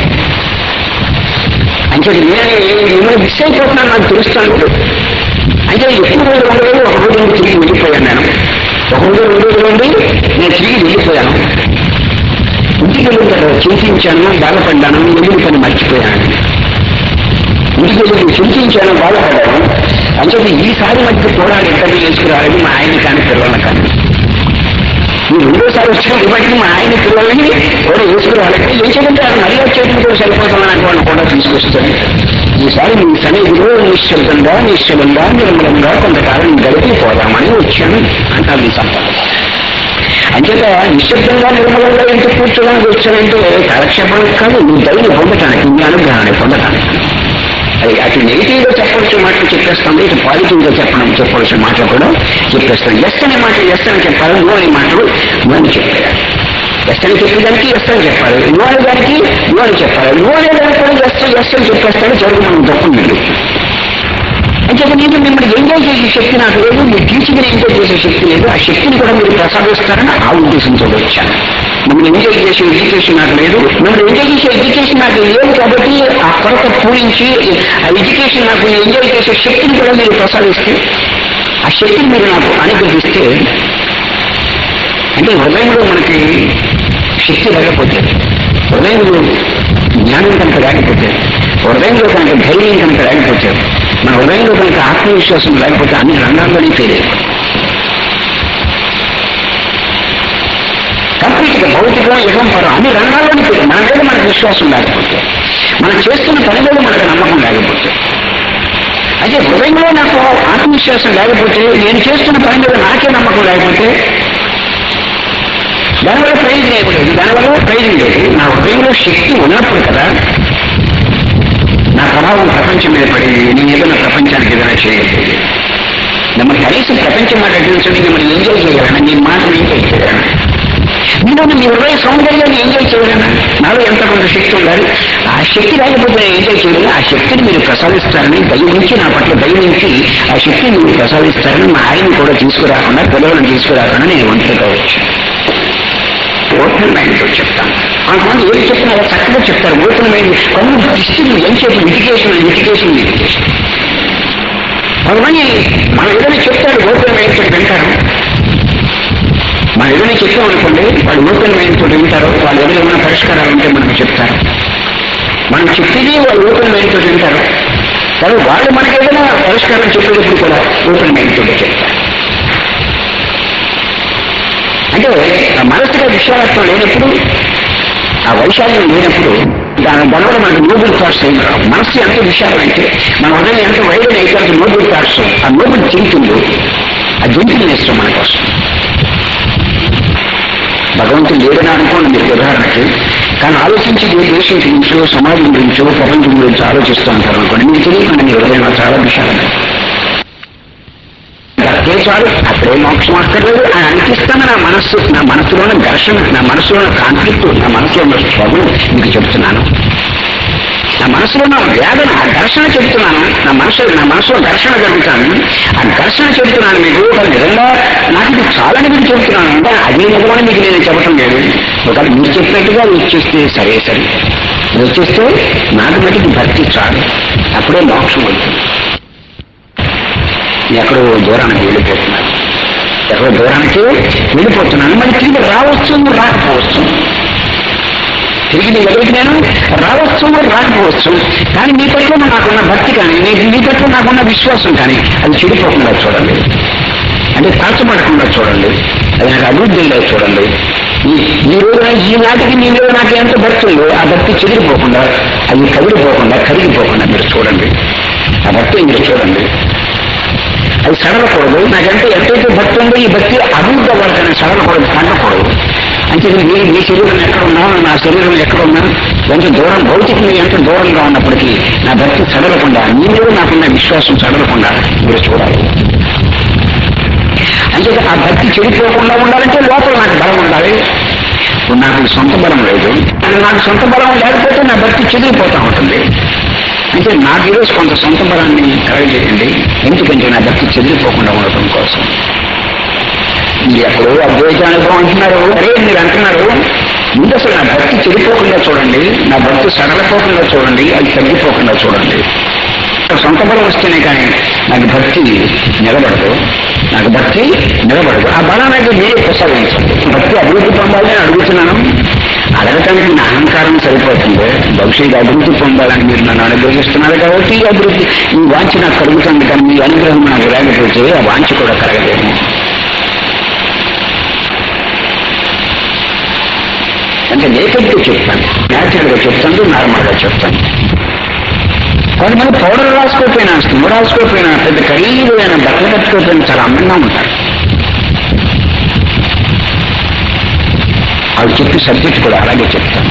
అంటే నేను మిమ్మల్ని మిస్ అయిపోతున్నాను నాకు తెలుస్తాను అంటే ఎక్కువ రోజులు ఉండలేదు ఒక రోజు నుండి తిరిగి వెళ్ళిపోయాను నేను ఒక రోజు రెండు రోజులు నుండి నేను తిరిగి వెళ్ళిపోయాను ఇంటికి వెళ్ళిన తర్వాత చింతించాను బాధపడ్డాను వెళ్ళిన పని మర్చిపోయాను ఇంటికి వెళ్ళి చింతించాను బాధపడ్డాను అంటే ఈసారి మధ్య కూడా ఇంటర్వ్యూ చేసుకురావాలి మా ఆయన కానీ పిల్లలు కానీ ఈ రెండోసారి వచ్చిన ఇప్పటికీ మా ఆయన పిల్లల్ని కూడా వేసుకురావాలంటే లేచకంటే ఆయన మరీ వచ్చేటికి కూడా సరిపోతామని వాళ్ళు కూడా తీసుకొస్తారు ఈసారి మీ సన్నిధిలో నిశ్శబ్దంగా నిశ్చలంగా నిర్మలంగా కొంతకాలం గడిపి పోదామని వచ్చాను అంటారు మీ సంపద అంచేత నిశ్శబ్దంగా నిర్మలంగా ఎంత కూర్చోడానికి వచ్చానంటే కాలక్షేపానికి కాదు నీ దైవం పొందటానికి నీ అనుగ్రహాన్ని పొందటానికి అది అటు నెగిటివ్ గా చెప్పవలసిన మాటలు చెప్పేస్తాం ఇటు పాజిటివ్ గా చెప్పడం చెప్పవలసిన మాటలు కూడా చెప్పేస్తాం ఎస్ అనే మాట ఎస్ అని చెప్పాలి నో అనే మాటలు నో అని చెప్పాలి ఎస్ అని చెప్పేదానికి ఎస్ అని చెప్పాలి నో అనే దానికి నో అని చెప్పాలి నో అనే దానికి కూడా ఎస్ ఎస్ అని చెప్పేస్తాడు చివరికి మనం తప్పు అంటే నేను మిమ్మల్ని ఎంజాయ్ చేసే శక్తి నాకు లేదు మీరు టీచింగ్ ఎంజాయ్ చేసే శక్తి లేదు ఆ శక్తిని కూడా మీరు ప్రసాదిస్తారని ఆ ఉద్దేశంతో వచ్చాను మిమ్మల్ని ఎంజాయ్ చేసే ఎడ్యుకేషన్ నాకు లేదు మిమ్మల్ని ఎంజాయ్ చేసే ఎడ్యుకేషన్ నాకు లేదు కాబట్టి ఆ కొరత పూరించి ఆ ఎడ్యుకేషన్ నాకు ఎంజాయ్ చేసే శక్తిని కూడా మీరు ప్రసాదిస్తే ఆ శక్తిని మీరు నాకు అనుగ్రహిస్తే అంటే హృదయంలో మనకి శక్తి లేకపోతే హృదయంలో జ్ఞానం కనుక లేకపోతే హృదయంలో కనుక ధైర్యం కనుక లేకపోతే మన హృదయంలో కనుక ఆత్మవిశ్వాసం లేకపోతే అన్ని రంగాల్లోనే ఫెయిల్ అయిపోతాం కంప్లీట్ గా భౌతికం యుగం పరం అన్ని రంగాల్లోనే ఫెయిల్ మన మీద మనకు విశ్వాసం లేకపోతే మనం చేస్తున్న పని మీద మనకు నమ్మకం లేకపోతే అయితే హృదయంలో నాకు ఆత్మవిశ్వాసం లేకపోతే నేను చేస్తున్న పని మీద నాకే నమ్మకం లేకపోతే దానివల్ల ప్రయోజనం ఏమి లేదు దానివల్ల ప్రయోజనం లేదు నా హృదయంలో శక్తి ఉన్నప్పుడు కదా నా ప్రభావం ప్రపంచం మీద పడి నేను ఏదైనా ప్రపంచానికి ఏదైనా చేయగలిగేది మిమ్మల్ని కనీసం ప్రపంచం మాట అడ్డించండి మిమ్మల్ని ఎంజాయ్ చేయగలను నీ మాటను ఎంజాయ్ చేయగలను నేను మీ హృదయ సౌందర్యాన్ని ఎంజాయ్ చేయగలను నాలో ఎంత కొంత శక్తి ఉండాలి ఆ శక్తి లేకపోతే నేను ఎంజాయ్ చేయగలను ఆ శక్తిని మీరు ప్రసాదిస్తారని దయ నుంచి నా పట్ల దయ నుంచి ఆ శక్తిని మీరు ప్రసాదిస్తారని మా ఆయన కూడా తీసుకురాకుండా పిల్లలను తీసుకురాకుండా నేను ఒంటరిగా వచ్చాను ఓపెన్ మైండ్ తో చెప్తాను కొంతమంది ఏం చెప్తున్నారో చక్కగా చెప్తారు ఓపెన్ మైండ్ కొంతమంది దృష్టిని ఏం చెప్పి లిటిగేషన్ లిటిగేషన్ లిటిగేషన్ కొంతమంది మనం ఏదైనా చెప్తాడు ఓపెన్ మైండ్ తోటి వింటారు మనం ఏదైనా చెప్పాం అనుకోండి వాళ్ళు ఓపెన్ మైండ్ తోటి వింటారు వాళ్ళు ఏదైనా ఏమైనా పరిష్కారాలు ఉంటే మనకు చెప్తారు మనం చెప్పేది వాళ్ళు ఓపెన్ మైండ్ తోటి వింటారు కానీ వాళ్ళు మనకి ఏదైనా పరిష్కారం చెప్పేటప్పుడు కూడా ఓపెన్ మైండ్ తోటి చెప్తారు అంటే ఆ మనసుగా విశాలత్వం లేనప్పుడు ఆ వైశాల్యం లేనప్పుడు దాని దానివల్ల మనకు నోబుల్ థాట్స్ ఏం రావు మనస్సు ఎంత విశాలం అయితే మన హృదయం ఎంత వైడన్ అయితే అంత నోబుల్ థాట్స్ ఆ నోబుల్ థింకింగ్ ఆ జంతువునేస్ మనకు వస్తుంది భగవంతుడు లేడని అనుకోండి మీకు ఉదాహరణకి కానీ ఆలోచించి ఏ దేశం గురించో సమాజం గురించో ప్రపంచం గురించో ఆలోచిస్తూ ఉంటారు అనుకోండి మీకు తెలియకుండా మీ హృదయం చాలా విశాలంగా అదే చాలు అక్కడే మోక్షం అక్కర్లేదు అని అనిపిస్తాను నా మనస్సు నా మనసులోని ఘర్షణ నా మనసులోని కాన్ఫ్లిక్ట్ నా మనసులో ఉన్న స్ట్రగుల్ మీకు చెప్తున్నాను నా మనసులో ఉన్న వేదన ఆ ఘర్షణ చెప్తున్నాను నా మనసు నా మనసులో ఘర్షణ జరుగుతాను ఆ ఘర్షణ చెప్తున్నాను మీకు ఒక నిజంగా నాకు ఇది చాలని మీకు చెప్తున్నాను అంటే అది నిజమని మీకు నేను చెప్పటం లేదు ఒకవేళ మీరు చెప్పినట్టుగా అది వచ్చేస్తే సరే సరే అది వచ్చేస్తే నాకు మటుకు భక్తి చాలు అప్పుడే మోక్షం అవుతుంది ఎక్కడో దూరానికి వెళ్ళిపోతున్నాను ఎక్కడో దూరానికి వెళ్ళిపోతున్నాను మరి తిరిగి రావచ్చు రాకపోవచ్చు తిరిగి నీ దగ్గరికి నేను రావచ్చు రాకపోవచ్చు కానీ మీ పట్ల నాకున్న భక్తి కానీ నీ- మీ పట్ల నాకున్న విశ్వాసం కానీ అది చెడిపోకుండా చూడండి అంటే తాచబడకుండా చూడండి అది నాకు అభివృద్ధి అయ్యేలా చూడండి ఈ ఈ రోజున ఈ నాటికి మీ మీద నాకు ఎంత భక్తి ఉందో ఆ భక్తి చెదిరిపోకుండా అది కదిలిపోకుండా కరిగిపోకుండా మీరు చూడండి ఆ భక్తి మీరు చూడండి అది సడలకూడదు నాకంటే ఎంతైతే భక్తి ఉందో ఈ భక్తి అభివృద్ధి అవ్వాలని సడలకూడదు తగ్గకూడదు అంటే మీ మీ శరీరం ఎక్కడ ఉన్నా నా శరీరం ఎక్కడ ఉన్నా ఎంత దూరం భౌతికంగా ఎంత దూరంగా ఉన్నప్పటికీ నా భక్తి సడలకుండా మీ మీద నాకున్న విశ్వాసం సడలకుండా మీరు చూడాలి అంటే ఆ భక్తి చెడిపోకుండా ఉండాలంటే లోపల నాకు బలం ఉండాలి ఇప్పుడు నాకు సొంత బలం లేదు అది నాకు సొంత బలం లేకపోతే నా భక్తి చెదిరిపోతూ ఉంటుంది అంటే నాకు ఈరోజు కొంత సొంత బలాన్ని కలగజేయండి ఎందుకంటే నా భక్తి చెదిరిపోకుండా ఉండటం కోసం మీరు ఎక్కడో అద్వైతానుభవం అంటున్నారు అరే మీరు అంటున్నారు ముందు అసలు నా భక్తి చెడిపోకుండా చూడండి నా భక్తి సడలపోకుండా చూడండి అది తగ్గిపోకుండా చూడండి సొంత బలం వస్తేనే కానీ నాకు భక్తి నిలబడదు నాకు భక్తి నిలబడదు ఆ బలానికి మీరే ప్రసాదించండి భక్తి అభివృద్ధి పొందాలని అడుగుతున్నాను అడగటానికి నా అహంకారం సరిపోతుంది భవిష్యత్తు అభివృద్ధి పొందాలని మీరు నన్ను అనుగ్రహిస్తున్నారు కాబట్టి ఈ అభివృద్ధి ఈ వాంఛ నాకు కలుగుతుంది కానీ మీ అనుగ్రహం నాకు లేకపోతే ఆ వాంఛ కూడా కలగలేదు అంటే నేకెట్టు చెప్తాను న్యాచురల్ గా చెప్తాను నార్మల్ గా చెప్తాను కొంతమంది పౌడర్ రాసుకోకపోయినా స్కిమ్ రాసుకోకపోయినా పెద్ద ఖరీదైన బట్టలు కట్టుకోకపోయినా చాలా అందంగా ఉంటారు వాళ్ళు చెప్పి సబ్జెక్ట్ కూడా అలాగే చెప్తాను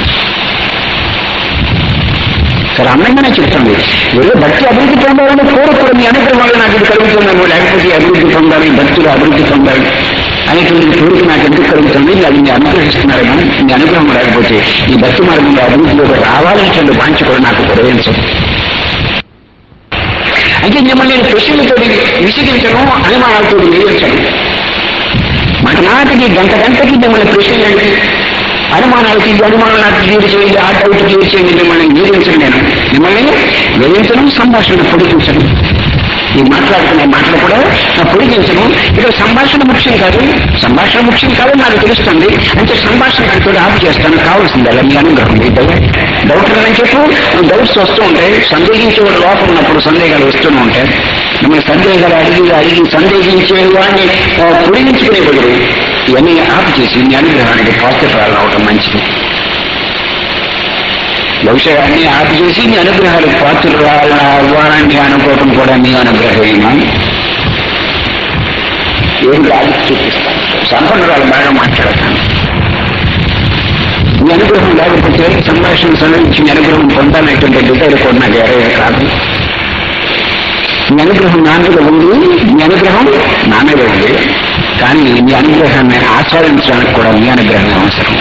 చాలా అందంగానే చెప్తుంది ఏదో భక్తి అభివృద్ధి పొందాలని కోరుకోవడం మీ అనుగ్రహం వల్ల నాకు ఇది కలుగుతుందేమో లేకపోతే ఈ అభివృద్ధి పొందాలి భక్తులు అభివృద్ధి పొందాలి అనేటువంటి కోరిక నాకు ఎందుకు కలుగుతుంది అది మీరు అనుగ్రహిస్తున్నారేమో మీ అనుగ్రహం లేకపోతే ఈ భక్తి మార్గంలో అభివృద్ధిలోకి రావాలనేటువంటి వాంఛ కూడా నాకు ప్రవేశించదు అంటే మిమ్మల్ని నేను ప్రశ్నలతో విసిగించను అనుమానాలతో వేయించను మాట మాటకి గంట గంటకి మిమ్మల్ని ప్రశ్నలండి అనుమానాలకి ఈ అనుమానాలకు క్లియర్ చేయండి ఆ డౌట్ క్లియర్ చేయండి మిమ్మల్ని వేధించను నేను మిమ్మల్ని వేధించను సంభాషణ పొడిగించను ఈ మాట్లాడుతున్న మాటలు కూడా నా పొడిగించను ఇక్కడ సంభాషణ ముఖ్యం కాదు సంభాషణ ముఖ్యం కాదు నాకు తెలుస్తుంది అంటే సంభాషణ దాంతో ఆపు చేస్తాను కావాల్సిందల్లా మీ అనుగ్రహం మీ డౌట్ డౌట్ అని చెప్పు డౌట్స్ వస్తూ ఉంటాయి సందేహించే వాడు లోపల ఉన్నప్పుడు సందేహాలు వస్తూనే ఉంటాయి మిమ్మల్ని సందేహాలు అడిగి అడిగి సందేహించే వాడిని ఆ, పొడిగించుకునే బదులు ఇవన్నీ ఆపు చేసి మీ అనుగ్రహానికి పాత్రలు అవటం మంచిది బహుశా అన్ని ఆపు చేసి మీ అనుగ్రహాలు పాత్రలు అవ్వాలని అనుకోవటం కూడా మీ అనుగ్రహమేమో ఏం కాదు చూపిస్తాను సంపన్నురాలు బాగా మాట్లాడతాను మీ అనుగ్రహం లేకపోతే సంభాషణ సమయించి మీ అనుగ్రహం పొందాలనేటువంటి డిటైల్ కూడా నాకు ఎవరైనా కాదు మీ అనుగ్రహం నా మీద ఉంది మీ అనుగ్రహం నా మీద ఉంది కానీ మీ అనుగ్రహాన్ని ఆస్వాదించడానికి కూడా మీ అనుగ్రహం అవసరం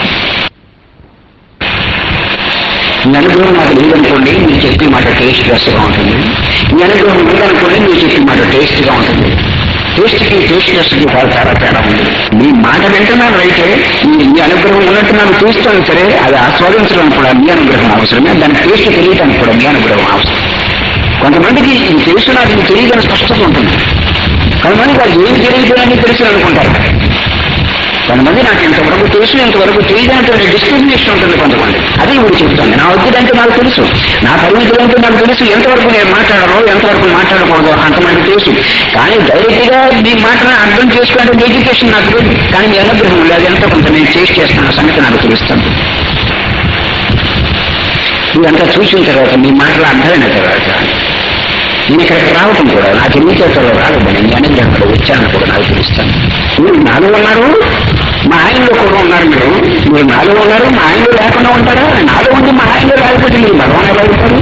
మీ అనుగ్రహం నాకు లేదనుకోండి మీరు చెప్పే మాట టేస్ట్ గా ఉంటుంది మీ అనుగ్రహం ఉందనుకోండి మీరు చెప్పే మాట టేస్ట్ గా ఉంటుంది టేస్ట్ కి టేస్ట్ కి చాలా చాలా తేడా ఉంది మీ మాట వింటున్నాను అయితే మీ మీ అనుగ్రహం ఉన్నట్టు నాకు చూస్తాను సరే అది ఆస్వాదించడం కూడా మీ అనుగ్రహం అవసరమే దాని టేస్ట్ తెలియటానికి కూడా మీ అనుగ్రహం అవసరం కొంతమందికి ఇది తెలుసు నాకు ఇది తెలియదని స్పష్టత ఉంటుంది కొంతమంది వారు ఏం తెలియదని తెలుసు అనుకుంటారు కొంతమంది నాకు ఇంతవరకు తెలుసు ఇంతవరకు తెలియదనేటువంటి డిస్క్రిమినేషన్ ఉంటుంది కొంతమంది అది ఇప్పుడు చెప్తాను నా వద్దంటే నాకు తెలుసు నా పరిమితులు ఏంటో నాకు తెలుసు ఎంతవరకు నేను మాట్లాడాలో ఎంతవరకు మాట్లాడకూడదు అంతమంది తెలుసు కానీ డైరెక్ట్ గా మీ మాటను అర్థం చేసుకునే ఎడ్యుకేషన్ నాకు లేదు కానీ మీ అనుగ్రహం లేదు ఎంత కొంత నేను చేసి చేస్తున్న సంగతి నాకు తెలుస్తుంది ఇదంతా చూసిన తర్వాత మీ మాటలు అర్థమైన తర్వాత నేను ఇక్కడికి రావటం కూడా నాకు ఎన్ని చేతుల్లో రాలేదని మీ అనుగ్రహం ఇక్కడ వచ్చాను కూడా నాకు తెలుస్తాను మీరు నాలో ఉన్నారు మా ఆయనలో కూడా ఉన్నారు మీరు మీరు నాలో ఉన్నారు మా ఆయనలో లేకుండా ఉంటారా నాలో ఉండి మా ఆయనలో లేకపోతే మీరు భగవాన్ ఎలా అవుతారు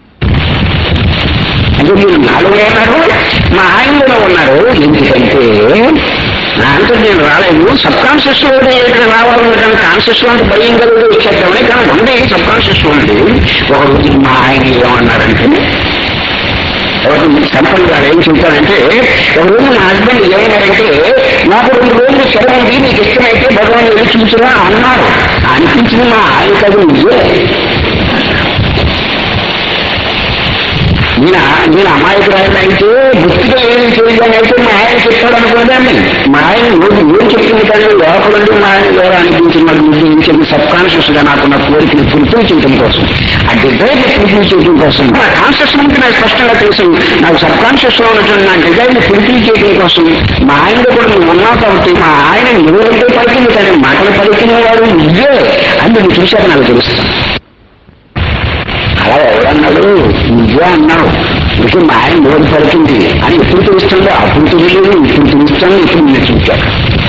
అంటే మీరు నాలో ఉన్నారు మా ఆయనలో ఉన్నారు ఎందుకంటే నా అంటే నేను రాలేదు సబ్ కాన్షియస్ లో ఇక్కడ రావాలనుకుంటాను కాన్షియస్ లో అంటే భయం కలిగి వచ్చేద్దామని కానీ ఉంది సబ్ కాన్షియస్ లో ఉంది ఒక రోజు మా ఆయన ఏమన్నారంటే ఎవరు సంపన్న గారు ఏం చెప్తారంటే ఒక రోజు మా హస్బెండ్ ఏమన్నారంటే నాకు రెండు రోజులు సెలవు ఉంది నీకు ఇష్టమైతే భగవాన్ వెళ్ళి చూసినా అన్నారు అనిపించింది మా ఆయన కాదు నువ్వే నేను నేను అమాయకురాలు అయితే గుర్తుగా ఏం చేయగానే అయితే మా ఆయన చెప్తాడు అనుకునేదాన్ని మా ఆయన రోజు ఏం చెప్తుంది కానీ లోపల నుండి మా ఆయన ద్వారా అనిపించింది మరి నువ్వు ఏం చెప్పి సబ్ కాన్షియస్ గా నాకున్న కోరికని ఫుల్ఫిల్ చేయడం కోసం ఆ డిజైర్ ఫుల్ఫిల్ చేయడం కోసం నా కాన్షియస్ నుంచి నాకు స్పష్టంగా తెలుసు నాకు సబ్ కాన్షియస్ లో ఉన్నటువంటి నా డిజైర్ ని ఫుల్ఫిల్ చేయడం కోసం మా ఆయనలో కూడా నువ్వు ఉన్నావు కాబట్టి మా ఆయన నువ్వంటే పలికింది కానీ మాటలు పలికిన వాడు నువ్వే అని నువ్వు చూశాక నాకు తెలుస్తుంది అలా ఎవరన్నాడు నువ్వే అన్నావు ఇప్పుడు మా ఆయన నోరు పడుతుంది అని ఎప్పుడు తెలుస్తుందో అప్పుడు తెలియలేదు ఇప్పుడు తెలుస్తాను ఇప్పుడు నేను చూశాను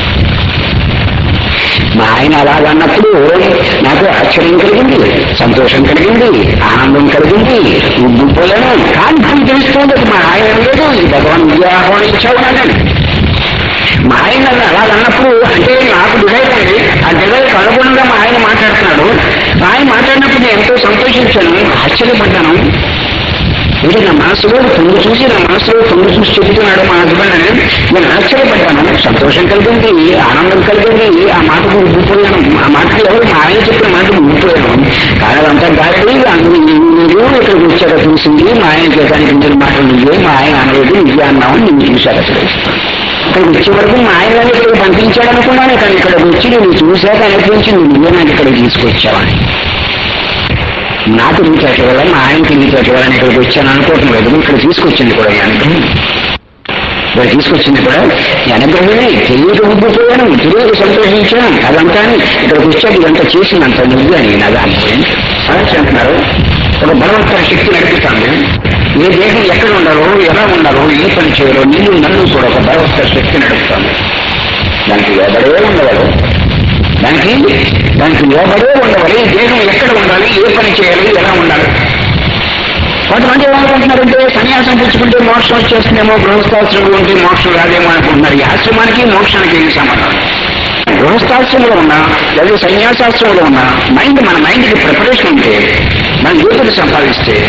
మా ఆయన అలాగన్నప్పుడు నాకు ఆశ్చర్యం కలిగింది సంతోషం కలిగింది ఆనందం కలిగింది ఉబ్బిపోయాను కానీ ఇప్పుడు తెలుస్తుంది అది మా ఆయన లేదు ఈ భగవాన్ విద్య ఆహ్వానించావు నన్ను మా ఆయన నన్ను అలాగన్నప్పుడు అంటే నాకు డిజైర్ ఉంది ఆ డిజైర్కి అనుగుణంగా మా ఆయన మాట్లాడుతున్నాడు మా ఆయన మాట్లాడినప్పుడు నేను ఎంతో సంతోషించాను ఆశ్చర్యపడ్డాను అంటే నా మనసులో తొంగి చూసి నా మనసులో తొంగి చూసి చెబుతున్నాడు మా హస్బెండ్ అని నేను ఆశ్చర్యపడ్డాను సంతోషం కలిగింది ఆనందం కలిగింది ఆ మాటకు ఉండిపోయాను ఆ మాటకి ఎవరు మా ఆయన చెప్పిన మాటకు ఉండిపోయాను కానీ అదంతా గాడి అందులో మీరు ఇక్కడికి వచ్చాక చూసింది మా ఆయన చేత అనిపించిన మాటలు నువ్వే మా ఆయన అనలేదు నువ్వే అన్నావు నేను చూశాక అసలు ఇక్కడికి వచ్చే వరకు మా ఆయన ఇక్కడ పంపించాడు అనుకున్నాను కానీ ఇక్కడికి వచ్చి నేను చూశాక అనిపించింది నువ్వే నాకు ఇక్కడ తీసుకొచ్చావని నా తెలివితేటల వల్ల మా ఆయన తెలివితేటల వల్ల నేను ఇక్కడికి వచ్చాను అనుకోవటం లేదు ఇక్కడ తీసుకొచ్చింది కూడా ఈ అనుగ్రహం ఇక్కడ తీసుకొచ్చింది కూడా ఈ అనుగ్రహమే తెలియక ఉండిపోయాను తెలియక సంతోషించాను అదంతా అని ఇక్కడికి వచ్చాక ఇదంతా చేసినంత నువ్వు అని నాకు అనుభవం సాక్షి అంటున్నారు ఒక బలవంతర శక్తి నడిపిస్తాను ఏ దేహం ఎక్కడ ఉండాలో ఎలా ఉండాలో ఏ పని చేయాలో నిన్ను నన్ను కూడా ఒక బలవంతర శక్తి నడుపుతాను దానికి ఎవడే ఉండవాడు దానికి దానికి లోబడే ఉండవాలి ఈ దేహం ఎక్కడ ఉండాలి ఏ పని చేయాలి ఎలా ఉండాలి కొంతమంది ఏమనుకుంటున్నారంటే సన్యాసం పుచ్చుకుంటే మోక్షం వచ్చేస్తుందేమో గృహస్థాశ్రమంలో ఉంటే మోక్షం రాదేమో అనుకుంటున్నారు ఈ ఆశ్రమానికి మోక్షానికి ఏం సంబంధం గృహస్థాశ్రమంలో ఉన్నా లేదా సన్యాసాశ్రమంలో ఉన్నా మైండ్ మన మైండ్కి ప్రిపరేషన్ ఉంటే మనం యోగులు సంపాదిస్తే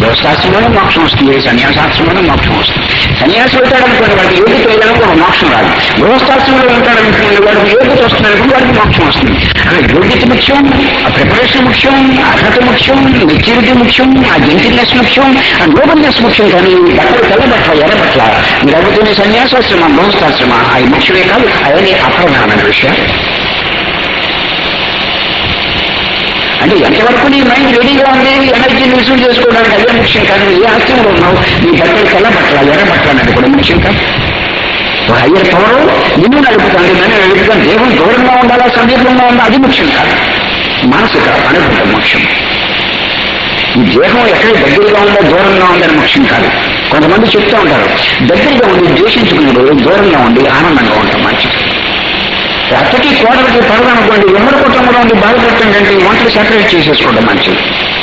గృహస్థాశ్రమంలో మోక్షం వస్తుంది సన్యాసాశ్రమంలో మోక్షం వస్తుంది సన్యాసి అవుతాడు అనుకోండి వాడికి యోగ్యత లేదనుకో మోక్షం రాదు గృహస్థాశ్రమంలో ఉంటాడు అనుకోండి వాడికి యోగ్యత వస్తుంది అనుకోండి వాడికి మోక్షం వస్తుంది అక్కడ యోగ్యత ముఖ్యం ఆ ప్రిపరేషన్ ముఖ్యం అర్హత ముఖ్యం మెచ్యూరిటీ ముఖ్యం ఆ జెంటిల్నెస్ ముఖ్యం ఆ నోబల్నెస్ ముఖ్యం కానీ బట్టలు తెల్ల బట్టల ఎర్ర బట్టల మీరు అవుతున్న సన్యాసాశ్రమ గృహస్థాశ్రమ అవి ముఖ్యమే కాదు అవన్నీ అప్రధానమైన విషయం అంటే ఎంతవరకు నీ మైండ్ రెడీగా ఉంది ఎనర్జీ రిసీవ్ చేసుకోవడానికి అదే ముఖ్యం కాదు ఏ ఆశ్చర్యంలో ఉన్నావు నీ బట్టలు తెల్ల బట్టల ఎర్ర బట్టలు అనేది కూడా ముఖ్యం కాదు ఒక హయ్యర్ పవర్ నిన్ను నడుపుతుంది నన్ను నడుపుతాను దేవుడు దూరంగా ఉండాలా సమీపంగా ఉండాలి అది ముఖ్యం కాదు మానసిక అనుభవం ముఖ్యం ఈ దేహం ఎక్కడ దగ్గరగా ఉందో దూరంగా ఉందని ముఖ్యం కాదు కొంతమంది చెప్తూ ఉంటారు దగ్గరగా ఉండి ద్వేషించుకున్నాడు దూరంగా ఉండి ఆనందంగా ఉంటాం మంచిది అత్తకి కోడలకి పడదు అనుకోండి ఎవరి కుటుంబంలో ఉండి బాధపడటం కంటే వంటలు సెపరేట్ చేసేసుకోవడం మంచిది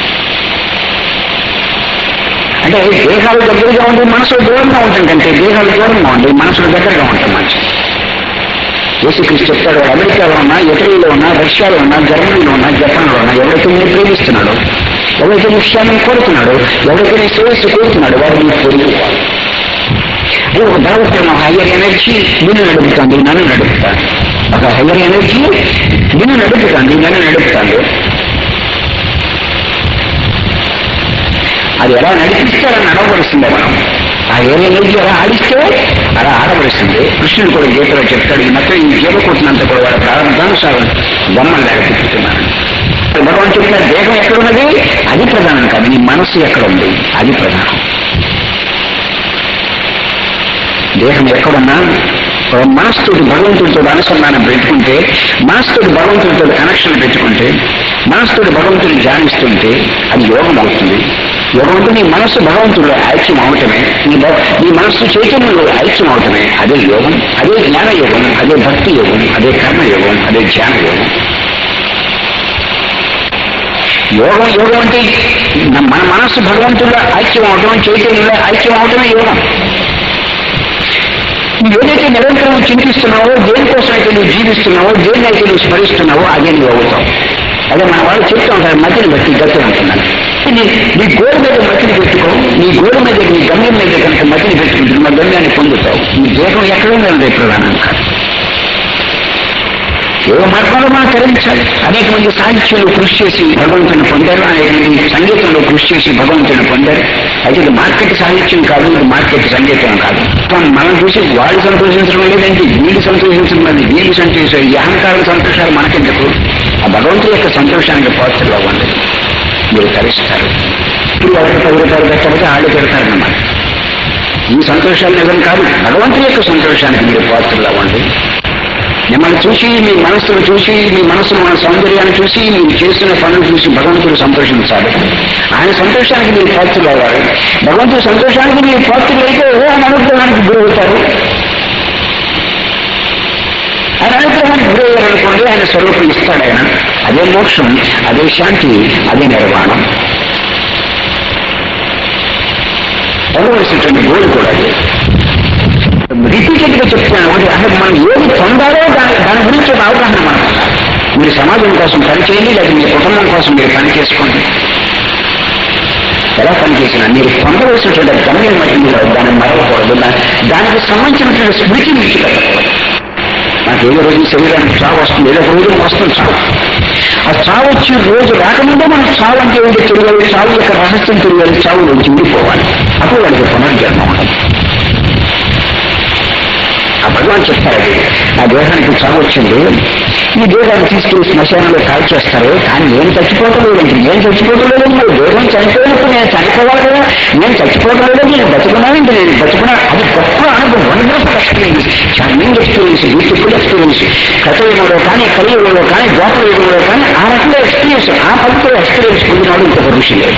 అంటే దేహాలు దగ్గరగా ఉండి మనసులు దూరంగా ఉండటం కంటే దేహాలు దూరంగా ఉండి మనసులు దగ్గరగా ఉండటం మంచిది యేసుక్రీస్తు చెప్తాడు అమెరికాలో ఉన్నా ఇటలీలో ఉన్నా రష్యాలో ఉన్నా జర్మనీలో ఉన్నా జపాన్లో ఉన్నా ఎవరైతే నేను ప్రేమిస్తున్నాడో ఎవరైతే నీ క్షేమం కోరుతున్నాడో ఎవరైతే నీ శ్రేయస్సు కోరుతున్నాడో వారు నీ పొరుగు అది ఒక భావత్వం ఒక హయ్యర్ ఎనర్జీ నిన్ను నడుపుతుంది నన్ను నడుపుతాను ఒక హయ్యర్ ఎనర్జీ నిన్ను నడుపుతుంది నన్ను నడుపుతాను అది ఎలా నడిపిస్తే అలా నడవలసిందే మనం ఆ ఏ ఎనర్జీ అలా ఆడిస్తే అలా ఆడవలసిందే కృష్ణుడు కూడా గీతలో చెప్తాడు ఈ మొత్తం ఈ జీవకూటినంత కూడా వాడు ప్రారంభానుసారం బొమ్మలు లేక తిప్పుతున్నాను భగవాన్ చెప్పిన దేహం ఎక్కడున్నది అది ప్రధానం కాదు నీ మనస్సు ఎక్కడ ఉంది అది ప్రధానం దేహం ఎక్కడున్నా మనస్సుతోటి భగవంతుడితో అనుసంధానం పెట్టుకుంటే మనస్సుతోటి భగవంతుడితో కనెక్షన్ పెట్టుకుంటే మనస్సుతోటి భగవంతుడిని ధ్యానిస్తుంటే అది యోగం అవుతుంది యోగం అంటే నీ మనస్సు భగవంతుడిలో ఐక్యం అవటమే నీ భ- నీ మనస్సు చైతన్యంలో ఐక్యం అవటమే అదే యోగం అదే జ్ఞాన యోగం అదే భక్తి యోగం అదే కర్మ యోగం అదే ధ్యాన యోగం యోగం యోగం అంటే న- మన మనస్సు భగవంతుడిలో ఐక్యం అవటం చైతన్యంలో ఐక్యం అవటమే యోగం నువ్వు ఏదైతే నిరంతరం చింతిస్తున్నావో దేనికోసం అయితే నువ్వు జీవిస్తున్నావో దేన్నైతే నువ్వు స్మరిస్తున్నావో అదే నువ్వు అవుతావు అదే మన వాళ్ళు చెప్తూ ఉంటారు మధ్యని బట్టి గతి అంటున్నాను నీ నీ గోడ మీద మట్టిని పెట్టుకో నీ గోడ మీద నీ గమ్యం మీద కనుక మట్టిని పెట్టుకుంటే మా గమ్యాన్ని పొందుతావు నీ దేహం ఎక్కడ ఉందంటే ప్రధానం కాదు ఏదో మార్గంలో మనం తరించాలి అనేక మంది సాహిత్యంలో కృషి చేసి భగవంతుని పొందారు అనేక మంది సంగీతంలో కృషి చేసి భగవంతుని పొందారు అయితే ఇది మార్కెట్ సాహిత్యం కాదు ఇది మార్కెట్ సంగీతం కాదు మనం- మనం చూసి వాళ్ళు సంతోషించడం లేదంటే వీళ్ళు సంతోషించడం లేదు వీళ్ళు సంతోషం ఈ అహంకారం సంతోషాలు మనకెందుకు ఆ భగవంతుడి యొక్క సంతోషానికి పాత్రలు అవ్వండి మీరు తరిస్తారు ఇప్పుడు ఎవరికి పది రూపాయలు పెట్టకపోతే ఆళ్ళు పెడతారన్నమాట ఈ సంతోషాలు నిజం కాదు భగవంతుడి యొక్క సంతోషానికి మీరు పాత్రలు అవ్వండి మిమ్మల్ని చూసి మీ మనస్సును చూసి మీ మనస్సును మన సౌందర్యాన్ని చూసి మీరు చేస్తున్న పనులు చూసి భగవంతుడు సంతోషించాలి ఆయన సంతోషానికి మీరు పాత్రలు అవ్వాలి భగవంతుడి సంతోషానికి మీరు పాత్రలు అయితే ఆయన అనుగ్రహానికి గురవుతారు ఆయన అనుగ్రహానికి గురయ్యారనుకోండి ఆయన స్వరూపం ఇస్తాడు ఆయన అదే మోక్షం అదే శాంతి అదే నిర్వాణం పొందవలసినటువంటి గోల్ కూడా అదే రిపీటెడ్ గా చెప్తున్నాను ఒకటి అసలు మనం ఏది పొందాలో దాని దాని గురించి ఒక అవగాహన మనకు ఉండాలి. మీరు సమాజం కోసం పని చేయండి లేదా మీ కుటుంబం కోసం మీరు పని చేసుకోండి ఎలా పని చేసినా మీరు పొందవలసినటువంటి గమ్యం మట్టి మీరు దాన్ని మరవకూడదు దా- దానికి సంబంధించినటువంటి స్మృతి విడిచిపెట్టకూడదు నాకు ఏదో రోజు శరీరానికి చావు వస్తుంది ఏదో ఒక రోజు వస్తుంది చావు ఆ చావు వచ్చే రోజు రాకముందే మనం చావు అంటే ఏంటో తెలియాలి చావు యొక్క రహస్యం తెలియాలి చావు నుంచి విడిపోవాలి అప్పుడు వాడికి పునర్జన్మ ఉండదు ఆ భగవాన్ చెప్తారు అది నా దేహానికి చావు వచ్చింది ఈ దేహాన్ని తీసుకెళ్లి శ్మశానంలో కాల్చేస్తారు కానీ నేను చచ్చిపోవటం లేదండి నేను చచ్చిపోవటం లేదండి నా దేహం చనిపోయినప్పుడు నేను చనిపోవాలి కదా నేను చచ్చిపోవటం లేదండి నేను బతుకున్నానండి నేను బతుకున్నా అది గొప్ప అనుభవం wonderful experience charming experience beautiful experience కథయుగంలో కానీ కలియుగంలో కానీ ద్వాపరయుగంలో కానీ ఆ రకంగా ఎక్స్పీరియన్స్ ఆ పవిత్ర ఎక్స్పీరియన్స్ పొందినాడు ఇంకొక ఋషి లేదు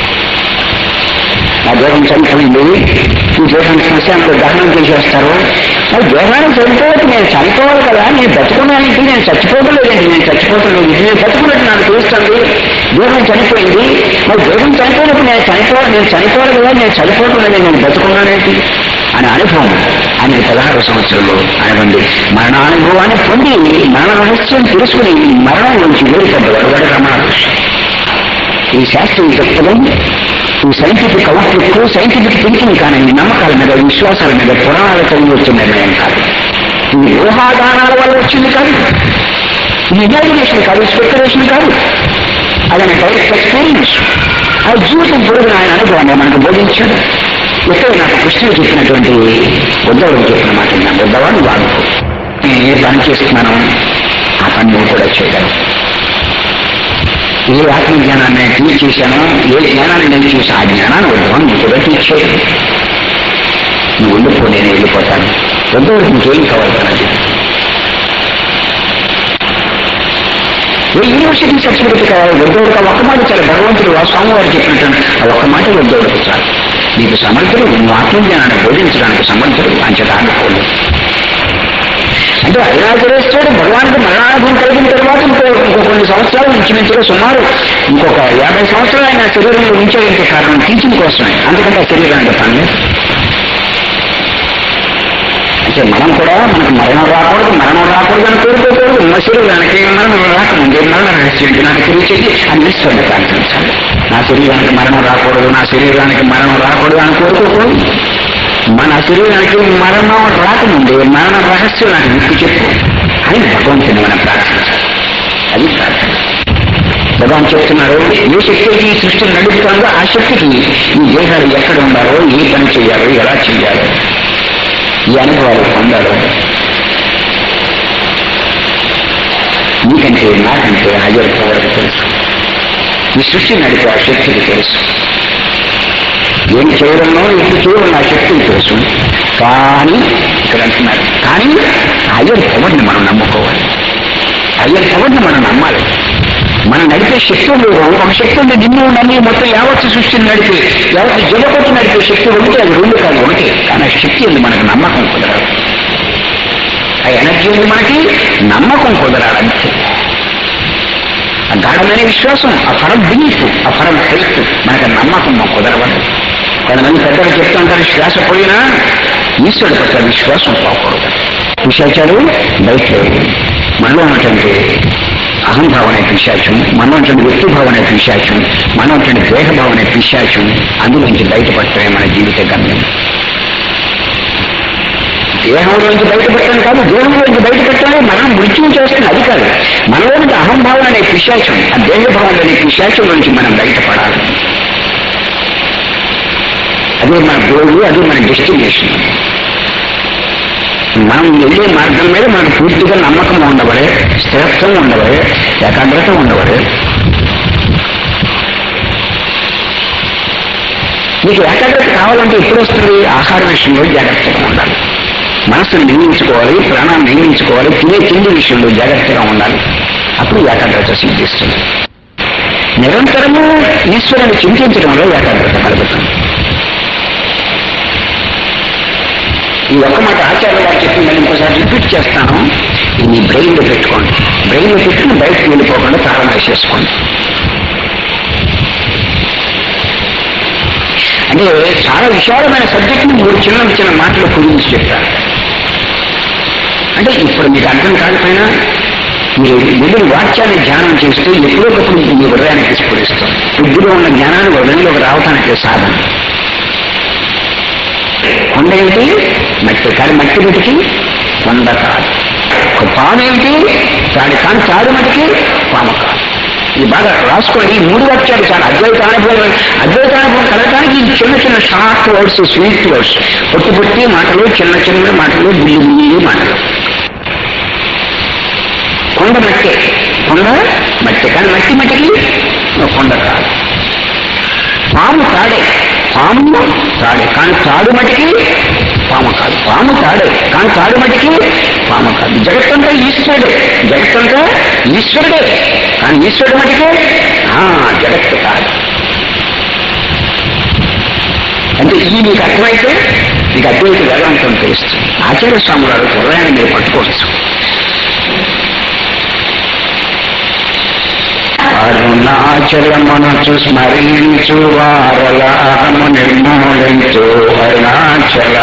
ఆ దేహం చనిపోయింది ఈ దేహం శ్మశానంలో దహనం చేసేస్తారు మరి దేహాన్ని చనిపోవద్దు నేను చనిపోవాలి కదా నేను బతుకున్నానంటే నేను చచ్చిపోవడం లేదండి నేను చచ్చిపోవడం లేదు నేను బతుకున్నట్టు నాకు తెలుస్తుంది దేహం చనిపోయింది మరి దేహం చనిపోయినప్పుడు నేను చనిపోవాలి నేను చనిపోవాలి కదా నేను చనిపోవడం లేదు నేను బతుకున్నానేంటి అనే అనుభవం ఆయన పదహారు సంవత్సరంలో అనుబండి మరణానుభవాన్ని పొంది మరణ రహస్యం తెలుసుకుని మరణం నుంచి వేరుపడ్డవాడు వాడు రమణ మహర్షి. ఈ శాస్త్రీయ దృక్పథం ఈ సైంటిఫిక్ అవుట్లుక్ సైంటిఫిక్ థింకింగ్ కానీ ఈ నమ్మకాల మీద విశ్వాసాల మీద పురాణాల చదివి వచ్చిన నిర్ణయం కాదు ఇది ఊహాగానాల వల్ల వచ్చింది కాదు ఇది ఇమాజినేషన్ కాదు స్పెక్యులేషన్ కాదు అదని డైరెక్ట్ ఎక్స్పీరియన్స్ ఆ జీవితం పొరుగున ఆయన అనుభవాన్ని మనకు బోధించాడు ఇక్కడ నాకు కృష్ణుడు చెప్పినటువంటి ఉద్ధవుడు చెప్పిన మాట నా ఉద్ధవాన్ని వాడుకో నేను ఏ పని చేస్తున్నానో ఆ పని నువ్వు కూడా చేయగలవు ఏ ఆత్మజ్ఞానాన్ని నేను టీచ్ చేశానో ఏ జ్ఞానాన్ని నేను చూసి ఆ జ్ఞానాన్ని ఉద్ధవం నువ్వు కూడా టీచ్ చేయదు నువ్వు ఉండిపో నేను వెళ్ళిపోతాను ఉద్ధవుడికి ఇంకేం కావాలి తనకి ఏ యూనివర్సిటీ సర్టిఫికెట్ కావాలి ఉద్యోగుడికి ఒక్క మాట చాలు భగవంతుడు ఆ స్వామివారు చెప్పినట్టు ఆ ఒక్క మాట ఉద్యోగుడికి చాలు నీకు సమర్థుడు నువ్వు ఆత్మజ్ఞానాన్ని బోధించడానికి సమర్థుడు అంచట ఆగిపోలేదు అంటే అరుణాచలేశ్వరుడు భగవానికి మరణానుభవం కలిగిన తర్వాత ఇంకో ఇంకో కొన్ని సంవత్సరాలు ఇంచుమించుగా సుమారు ఇంకొక యాభై సంవత్సరాలు ఆయన శరీరంలో ఉంచేందుకు కారణం టీచింగ్ కోసమే అందుకంటే ఆ శరీరానికి పని లేదు. అంటే మనం కూడా మనకు మరణం రాకూడదు మరణం రాకూడదు అని కోరుకోకూడదు ఉన్న శరీరానికి మరణం రాకముందే మరణ రహస్యం ఏంటి నాకు తెలిసేది అని ఈశ్వరుని ప్రార్థించాలి నా శరీరానికి మరణం రాకూడదు నా శరీరానికి మరణం రాకూడదు అని కోరుకోకూడదు మన శరీరానికి మరణం రాకముందే మరణ రహస్యం నాకు విప్పి చెప్పు అని భగవంతుని మనం ప్రార్థించాలి అది ప్రార్థన భగవాన్ చెప్తున్నారు ఏ శక్తికి ఈ సృష్టిని నడుపుతుందో ఆ శక్తికి ఈ దేహాలు ఎక్కడ ఉండాలో ఏ పని చేయాలో ఎలా చేయాలో ఈ అనుభవాలు పొందాలో నీకంటే నాకంటే హజర్ పవర్ తెలుసు ఈ సృష్టిని నడిపే ఆ శక్తికి తెలుసు ఏం చేయడంలో ఇప్పుడు చేయడం నా శక్తికి తెలుసు కానీ ఇక్కడ అంటున్నారు కానీ హయ్యర్ పవర్ని మనం నమ్ముకోవాలి హయ్యర్ పవర్ని మనం నమ్మాలి మనం నడిపే శక్తి ఉంది ఒక శక్తి ఉంది నిన్ను నమ్మి మొత్తం యావత్తు సృష్టిని నడిపి యావత్తు జగపట్టు నడిపే శక్తి ఒకటి అది రెండు కాదు ఒకటి కానీ ఆ శక్తి ఉంది మనకు నమ్మకం కుదరాలి ఆ ఎనర్జీ ఉంది మనకి నమ్మకం కుదరాలి అంతే ఆ గాఢమైన విశ్వాసం ఆ ఫరం బిలీఫ్ ఆ ఫరం ఫెయిత్ మనకు ఆ నమ్మకం కుదరవదు కొంతమంది పెద్దలు చెప్తుంటారు శ్వాస పోయినా ఈశ్వరుడు పట్ల విశ్వాసం పోకూడదు విశాచాలు బయట మనలో ఉన్నటువంటి అహంభావం అనే పిశాచం మనలో ఉన్నటువంటి వ్యక్తిభావం అనే పిశాచం మనలో ఉన్నటువంటి దేహభావం అనే పిశాచం అందులోంచి బయటపడటమే మన జీవిత గమ్యం దేహంలోంచి బయటపెట్టడం కాదు దేహంలోంచి బయటపెట్టడమే మనం మృత్యువు చేస్తుంది అది కాదు మనలో నుంచి అహంభావం అనే పిశాచం ఆ దేహభావం అనే పిశాచం నుంచి మనం బయటపడాలి అదే మన గోలు అదే మన డెస్టినేషన్ మనం వెళ్ళే మార్గం మీద మనకు పూర్తిగా నమ్మకం ఉండవలే స్థిరత్వం ఉండవలే ఏకాగ్రత ఉండవలే మీకు ఏకాగ్రత కావాలంటే ఎప్పుడు వస్తుంది ఆహార విషయంలో జాగ్రత్తగా ఉండాలి మనసును నియమించుకోవాలి ప్రాణాన్ని నియమించుకోవాలి తినే తిండి విషయంలో జాగ్రత్తగా ఉండాలి అప్పుడు ఏకాగ్రత సిద్ధిస్తుంది నిరంతరము ఈశ్వరుని చింతించడంలో ఏకాగ్రత కలుగుతుంది ఈ ఒక్క మాట ఆచార్య గారు చెప్పి నేను ఇంకోసారి రిపీట్ చేస్తాను ఇది మీ బ్రెయిన్లో పెట్టుకోండి బ్రెయిన్లో పెట్టుకుని బయటకు వెళ్ళిపోకుండా తాళం వేసేసుకోండి అంటే చాలా విశాలమైన సబ్జెక్ట్ని మూడు చిన్న చిన్న మాటలు కురించి చెప్తారు అంటే ఇప్పుడు మీకు అర్థం కాకపోయినా మీరు వెళ్ళిన వాక్యాన్ని ధ్యానం చేస్తే ఎప్పుడొకప్పుడు మీకు మీ హృదయానికి స్ఫురిస్తాం బుద్ధిలో ఉన్న జ్ఞానాన్ని హృదయంలోకి రావటానికి సాధన కొండ ఏమిటి మట్టి కానీ మట్టి మట్టికి కొండ కాదు ఒక పాము ఏమిటి తాడి కానీ తాడు మట్టికి పాము కాదు ఇది బాగా రాసుకోండి ఈ మూడు వాక్యాలు చాలా అద్వైతానుభవం అద్వైతానుభవం కలగడానికి ఈ చిన్న చిన్న షార్ట్ వర్డ్స్ స్వీట్ వర్డ్స్ పొట్టి పొట్టి మాటలు చిన్న చిన్న మాటలు బుల్లి బుల్లి మాటలు కొండ మట్టి కొండ మట్టి కానీ మట్టి మట్టికి కొండ కాదు పాము తాడే పాము తాడే కానీ తాడు మట్టికి పాము కాదు పాము తాడే కానీ తాడు మట్టికి పాము కాదు జగత్తంతా ఈశ్వరుడే జగత్తంతా ఈశ్వరుడే కానీ ఈశ్వరుడు మట్టికి ఆ, జగత్తు కాదు అంటే ఇది మీకు అర్థమైతే మీకు అద్వైత వేదాంతం తెలుస్తుంది ఆచార్య స్వామి గారు హృదయాన్ని మీరు పట్టుకోవచ్చు అరుణాచలమునచు స్మరించు వారలాహము నిర్మూలించు అరుణాచల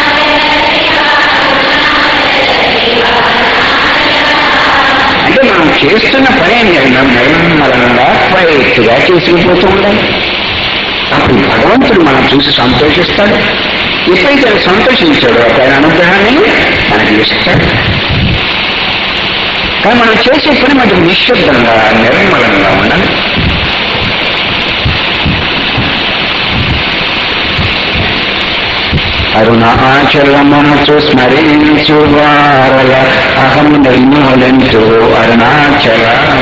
అంటే మనం చేస్తున్న పని నిర్మ- నిర్మలంగా క్వైట్గా చేసుకుపోతూ ఉండాలి అప్పుడు భగవంతుడు మనం చూసి సంతోషిస్తాడు ఎప్పుడైతే ఆయన సంతోషించాడో ఆయన అనుగ్రహాన్ని మనకి ఇస్తాడు కానీ మనం చేసే పని మనకు నిశ్శబ్దంగా నిర్మలంగా ఉండాలి అరుణాచలమనచు స్మరించు వారల అహం నిర్మూలించు అరుణాచల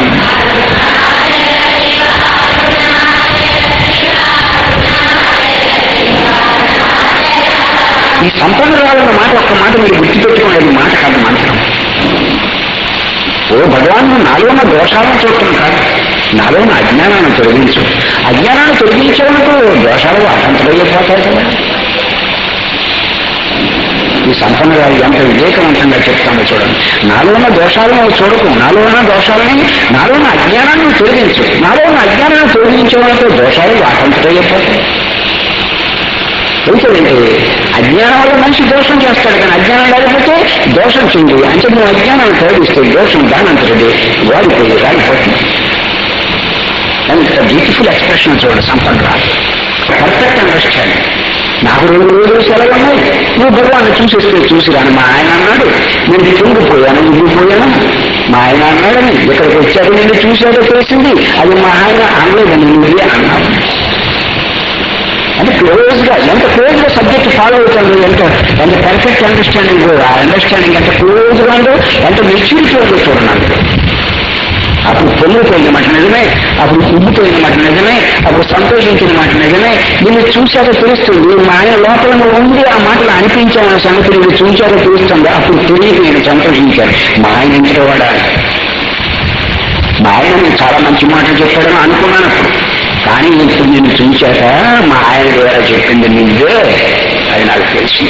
ఈ సంపన్నరాలన్న మాట ఒక్క మాట మీరు గుర్తుపెట్టుకోలేదు మాట కాదు మంత్రం ఓ భగవాన్ నువ్వు నాలో ఉన్న దోషాలను చూడటం కాదు నాలో ఉన్న అజ్ఞానాన్ని తొలగించు అజ్ఞానాన్ని తొలగించేందుకు దోషాలు అసంతరైపోతాయి కదా ఈ సంపన్నరాలు ఎంత వివేకవంతంగా చెప్తామో చూడండి నాలో ఉన్న దోషాలను నువ్వు చూడకు నాలో ఉన్న దోషాలని నాలో ఉన్న అజ్ఞానాన్ని నువ్వు తొలగించు నాలో ఉన్న అజ్ఞానాన్ని తొలగించేందుకు దోషాలు అసంతరైపోతాయి ఎందుకంటే అజ్ఞానం వల్ల మనిషి దోషం చేస్తాడు కానీ అజ్ఞానం లేకపోతే దోషం చెంది అంటే నువ్వు అజ్ఞానాన్ని తొలగిస్తే దోషం దానంతటి వాడిపోయి రాలిపోతుంది ఎంత బ్యూటిఫుల్ ఎక్స్ప్రెషన్ చూడండి సంపన్న రాదు పర్ఫెక్ట్ అండర్స్టాండింగ్ నాకు రెండు రోజులు సెలవు ఉన్నాయి నువ్వు భగవాన్ని చూసేస్తే చూసి రాను మా ఆయన అన్నాడు నేను కుంగిపోయాను ఉండిపోయాను మా ఆయన అన్నాడని ఇక్కడికి వచ్చాడు నేను చూశాడో తెలిసింది అది మా ఆయన అనలేదని నువ్వే అన్నావు అంటే క్లోజ్ గా ఎంత క్లోజ్ గా సబ్జెక్ట్ ఫాలో అవుతుంది ఎంత ఎంత పర్ఫెక్ట్ అండర్స్టాండింగ్ ఆ అండర్స్టాండింగ్ ఎంత క్లోజ్ గా ఉందో ఎంత మెచ్యూరిటీ ఉందో చూడండి అప్పుడు పొంగిపోయిన మాట నిజమే అప్పుడు ఉబ్బిపోయిన మాట నిజమే అప్పుడు సంతోషించిన మాట నిజమే నిన్ను చూశాక తెలుస్తుంది మా ఆయన లోపల నువ్వు ఉంది ఆ మాటలు అనిపించామన్న సంగతి నువ్వు చూశాక తెలుస్తుంది అప్పుడు తెలియక నేను సంతోషించాను మా ఆయన ఇంట్లో వాడా మా ఆయన నీకు చాలా మంచి మాటలు చెప్పాడని అనుకున్నాను అప్పుడు కానీ ఇప్పుడు నేను చూశాక మా ఆయన ద్వారా చెప్పింది నువ్వే అది నాకు తెలిసి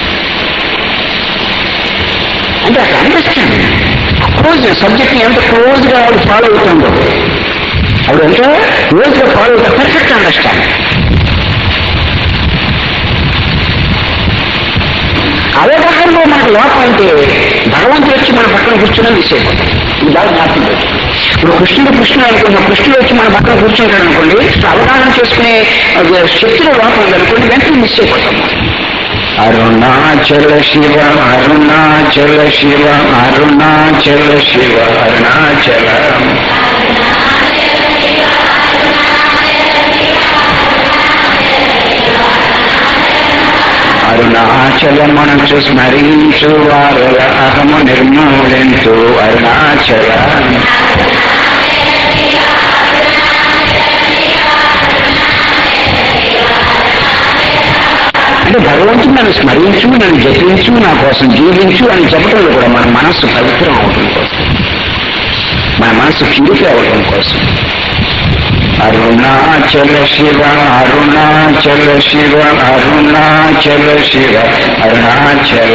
అంటే అక్కడ అండర్స్టాండింగ్ క్లోజ్ సబ్జెక్ట్ ఎంత క్లోజ్ గా ఆవిడ ఫాలో అవుతుందో ఆవిడ ఎంత క్లోజ్ గా ఫాలో అవుతా పర్ఫెక్ట్ అండర్స్టాండింగ్ అవగాహనలో మనకు లోపం అంటే భగవంతుడు వచ్చి మన పక్కన కూర్చున్నా మిస్ అయిపోతాం ఇది బాగా జ్ఞాపకం పెట్టుకో. ఇప్పుడు కృష్ణుడు కృష్ణుడు అనుకున్న కృష్ణుడు వచ్చి మన పక్కన కూర్చుంటాడు అనుకోండి అవగాహన చేసుకునే ఆ, శక్తిలో లోపం ఉందనుకోండి వెంటనే మిస్ అయిపోతాం అరుణాచల శివ అరుణాచల శివ అరుణాచల శివ అరుణాచల అరుణాచలమనచు స్మరించు వారుల అహము నిర్మూలించు అరుణాచల అంటే భగవంతుడు నన్ను స్మరించు నన్ను జపించు నా కోసం జీవించు అని చెప్పడంలో కూడా మన మనస్సు పవిత్రం అవటం కోసం మన మనస్సు ప్యూరిఫై అవటం కోసం అరుణాచల శివ అరుణాచల శివ అరుణాచల శివ అరుణాచల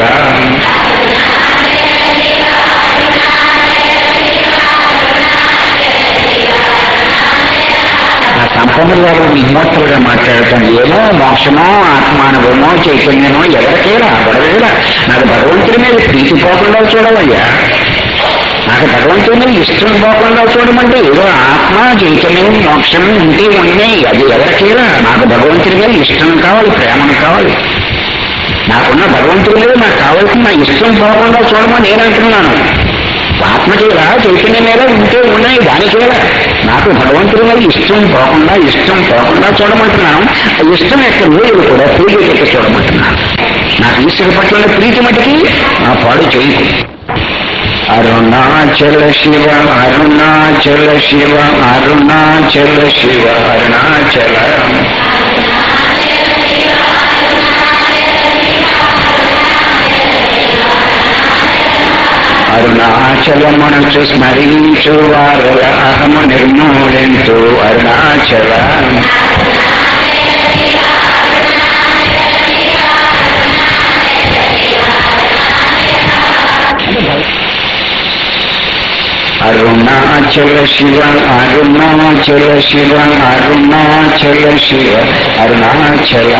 ఆ సంపన్న గారు ఇమ్మోటల్ గా మాట్లాడతాను ఏమో మోక్షమో ఆత్మానుభవమో చైతన్యమో ఎవరికేలా గొడవేలా నాకు భగవంతుడి మీద ప్రీతి పోకుండా చూడవయ్యా నాకు భగవంతుడి మీద ఇష్టం పోకుండా చూడమంటే ఏదో ఆత్మ చైతన్యం మోక్షం ఇంటి ఉన్నాయి అది ఎవరికేలా నాకు భగవంతుడి మీద ఇష్టం కావాలి ప్రేమను కావాలి నాకున్న భగవంతుడి మీద నాకు కావాల్సిన నా ఇష్టం పోకుండా చూడమని నేను అంటున్నాను ఆత్మకేలా చైతన్యం మీద ఉంటే ఉన్నాయి దానికేలా నాకు భగవంతుడి మీద ఇష్టం పోకుండా ఇష్టం పోకుండా చూడమంటున్నాను ఆ ఇష్టం యొక్క రోజులు కూడా పూజ యొక్క చూడమంటున్నాను నాకు ఈశ్వర పట్ల ఉన్న ప్రీతి మటుకి ఆ పాడు చేయకు అరుణాచల శివ అరుణాచల శివ అరుణాచల శివ అరుణాచల అరుణాచలమనచు స్మరించు వారుల అహము నిర్మూలించు అరుణాచల అరుణాచల శివ అరుణాచల శివ అరుణాచల శివ అరుణాచల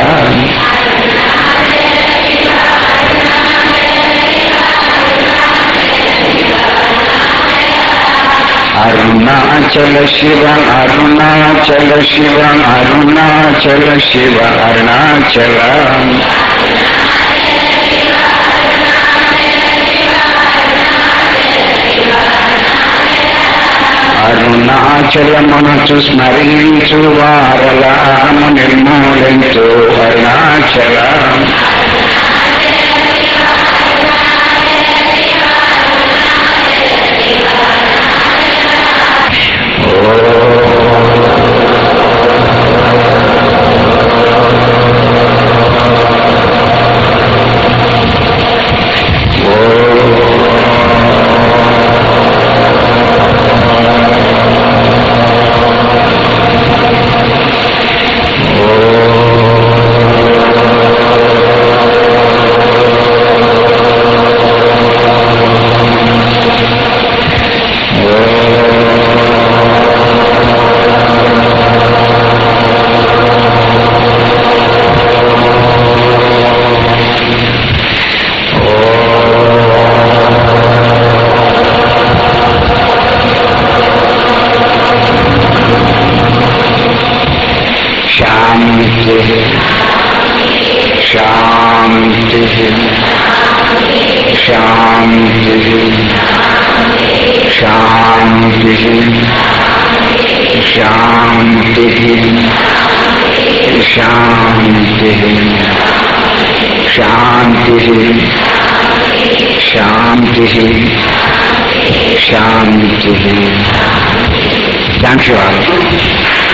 అరుణాచల శివ అరుణాచల శివ అరుణాచల శివ అరుణాచల అరుణాచలమునచు స్మరించు వారల అహము నిర్మూలించు అరుణాచల శాంతి శాంతి శాంతి శాంతి శాంతి శాంతి శాంతి శాంతి శాంతి థ్యాంక్ యూ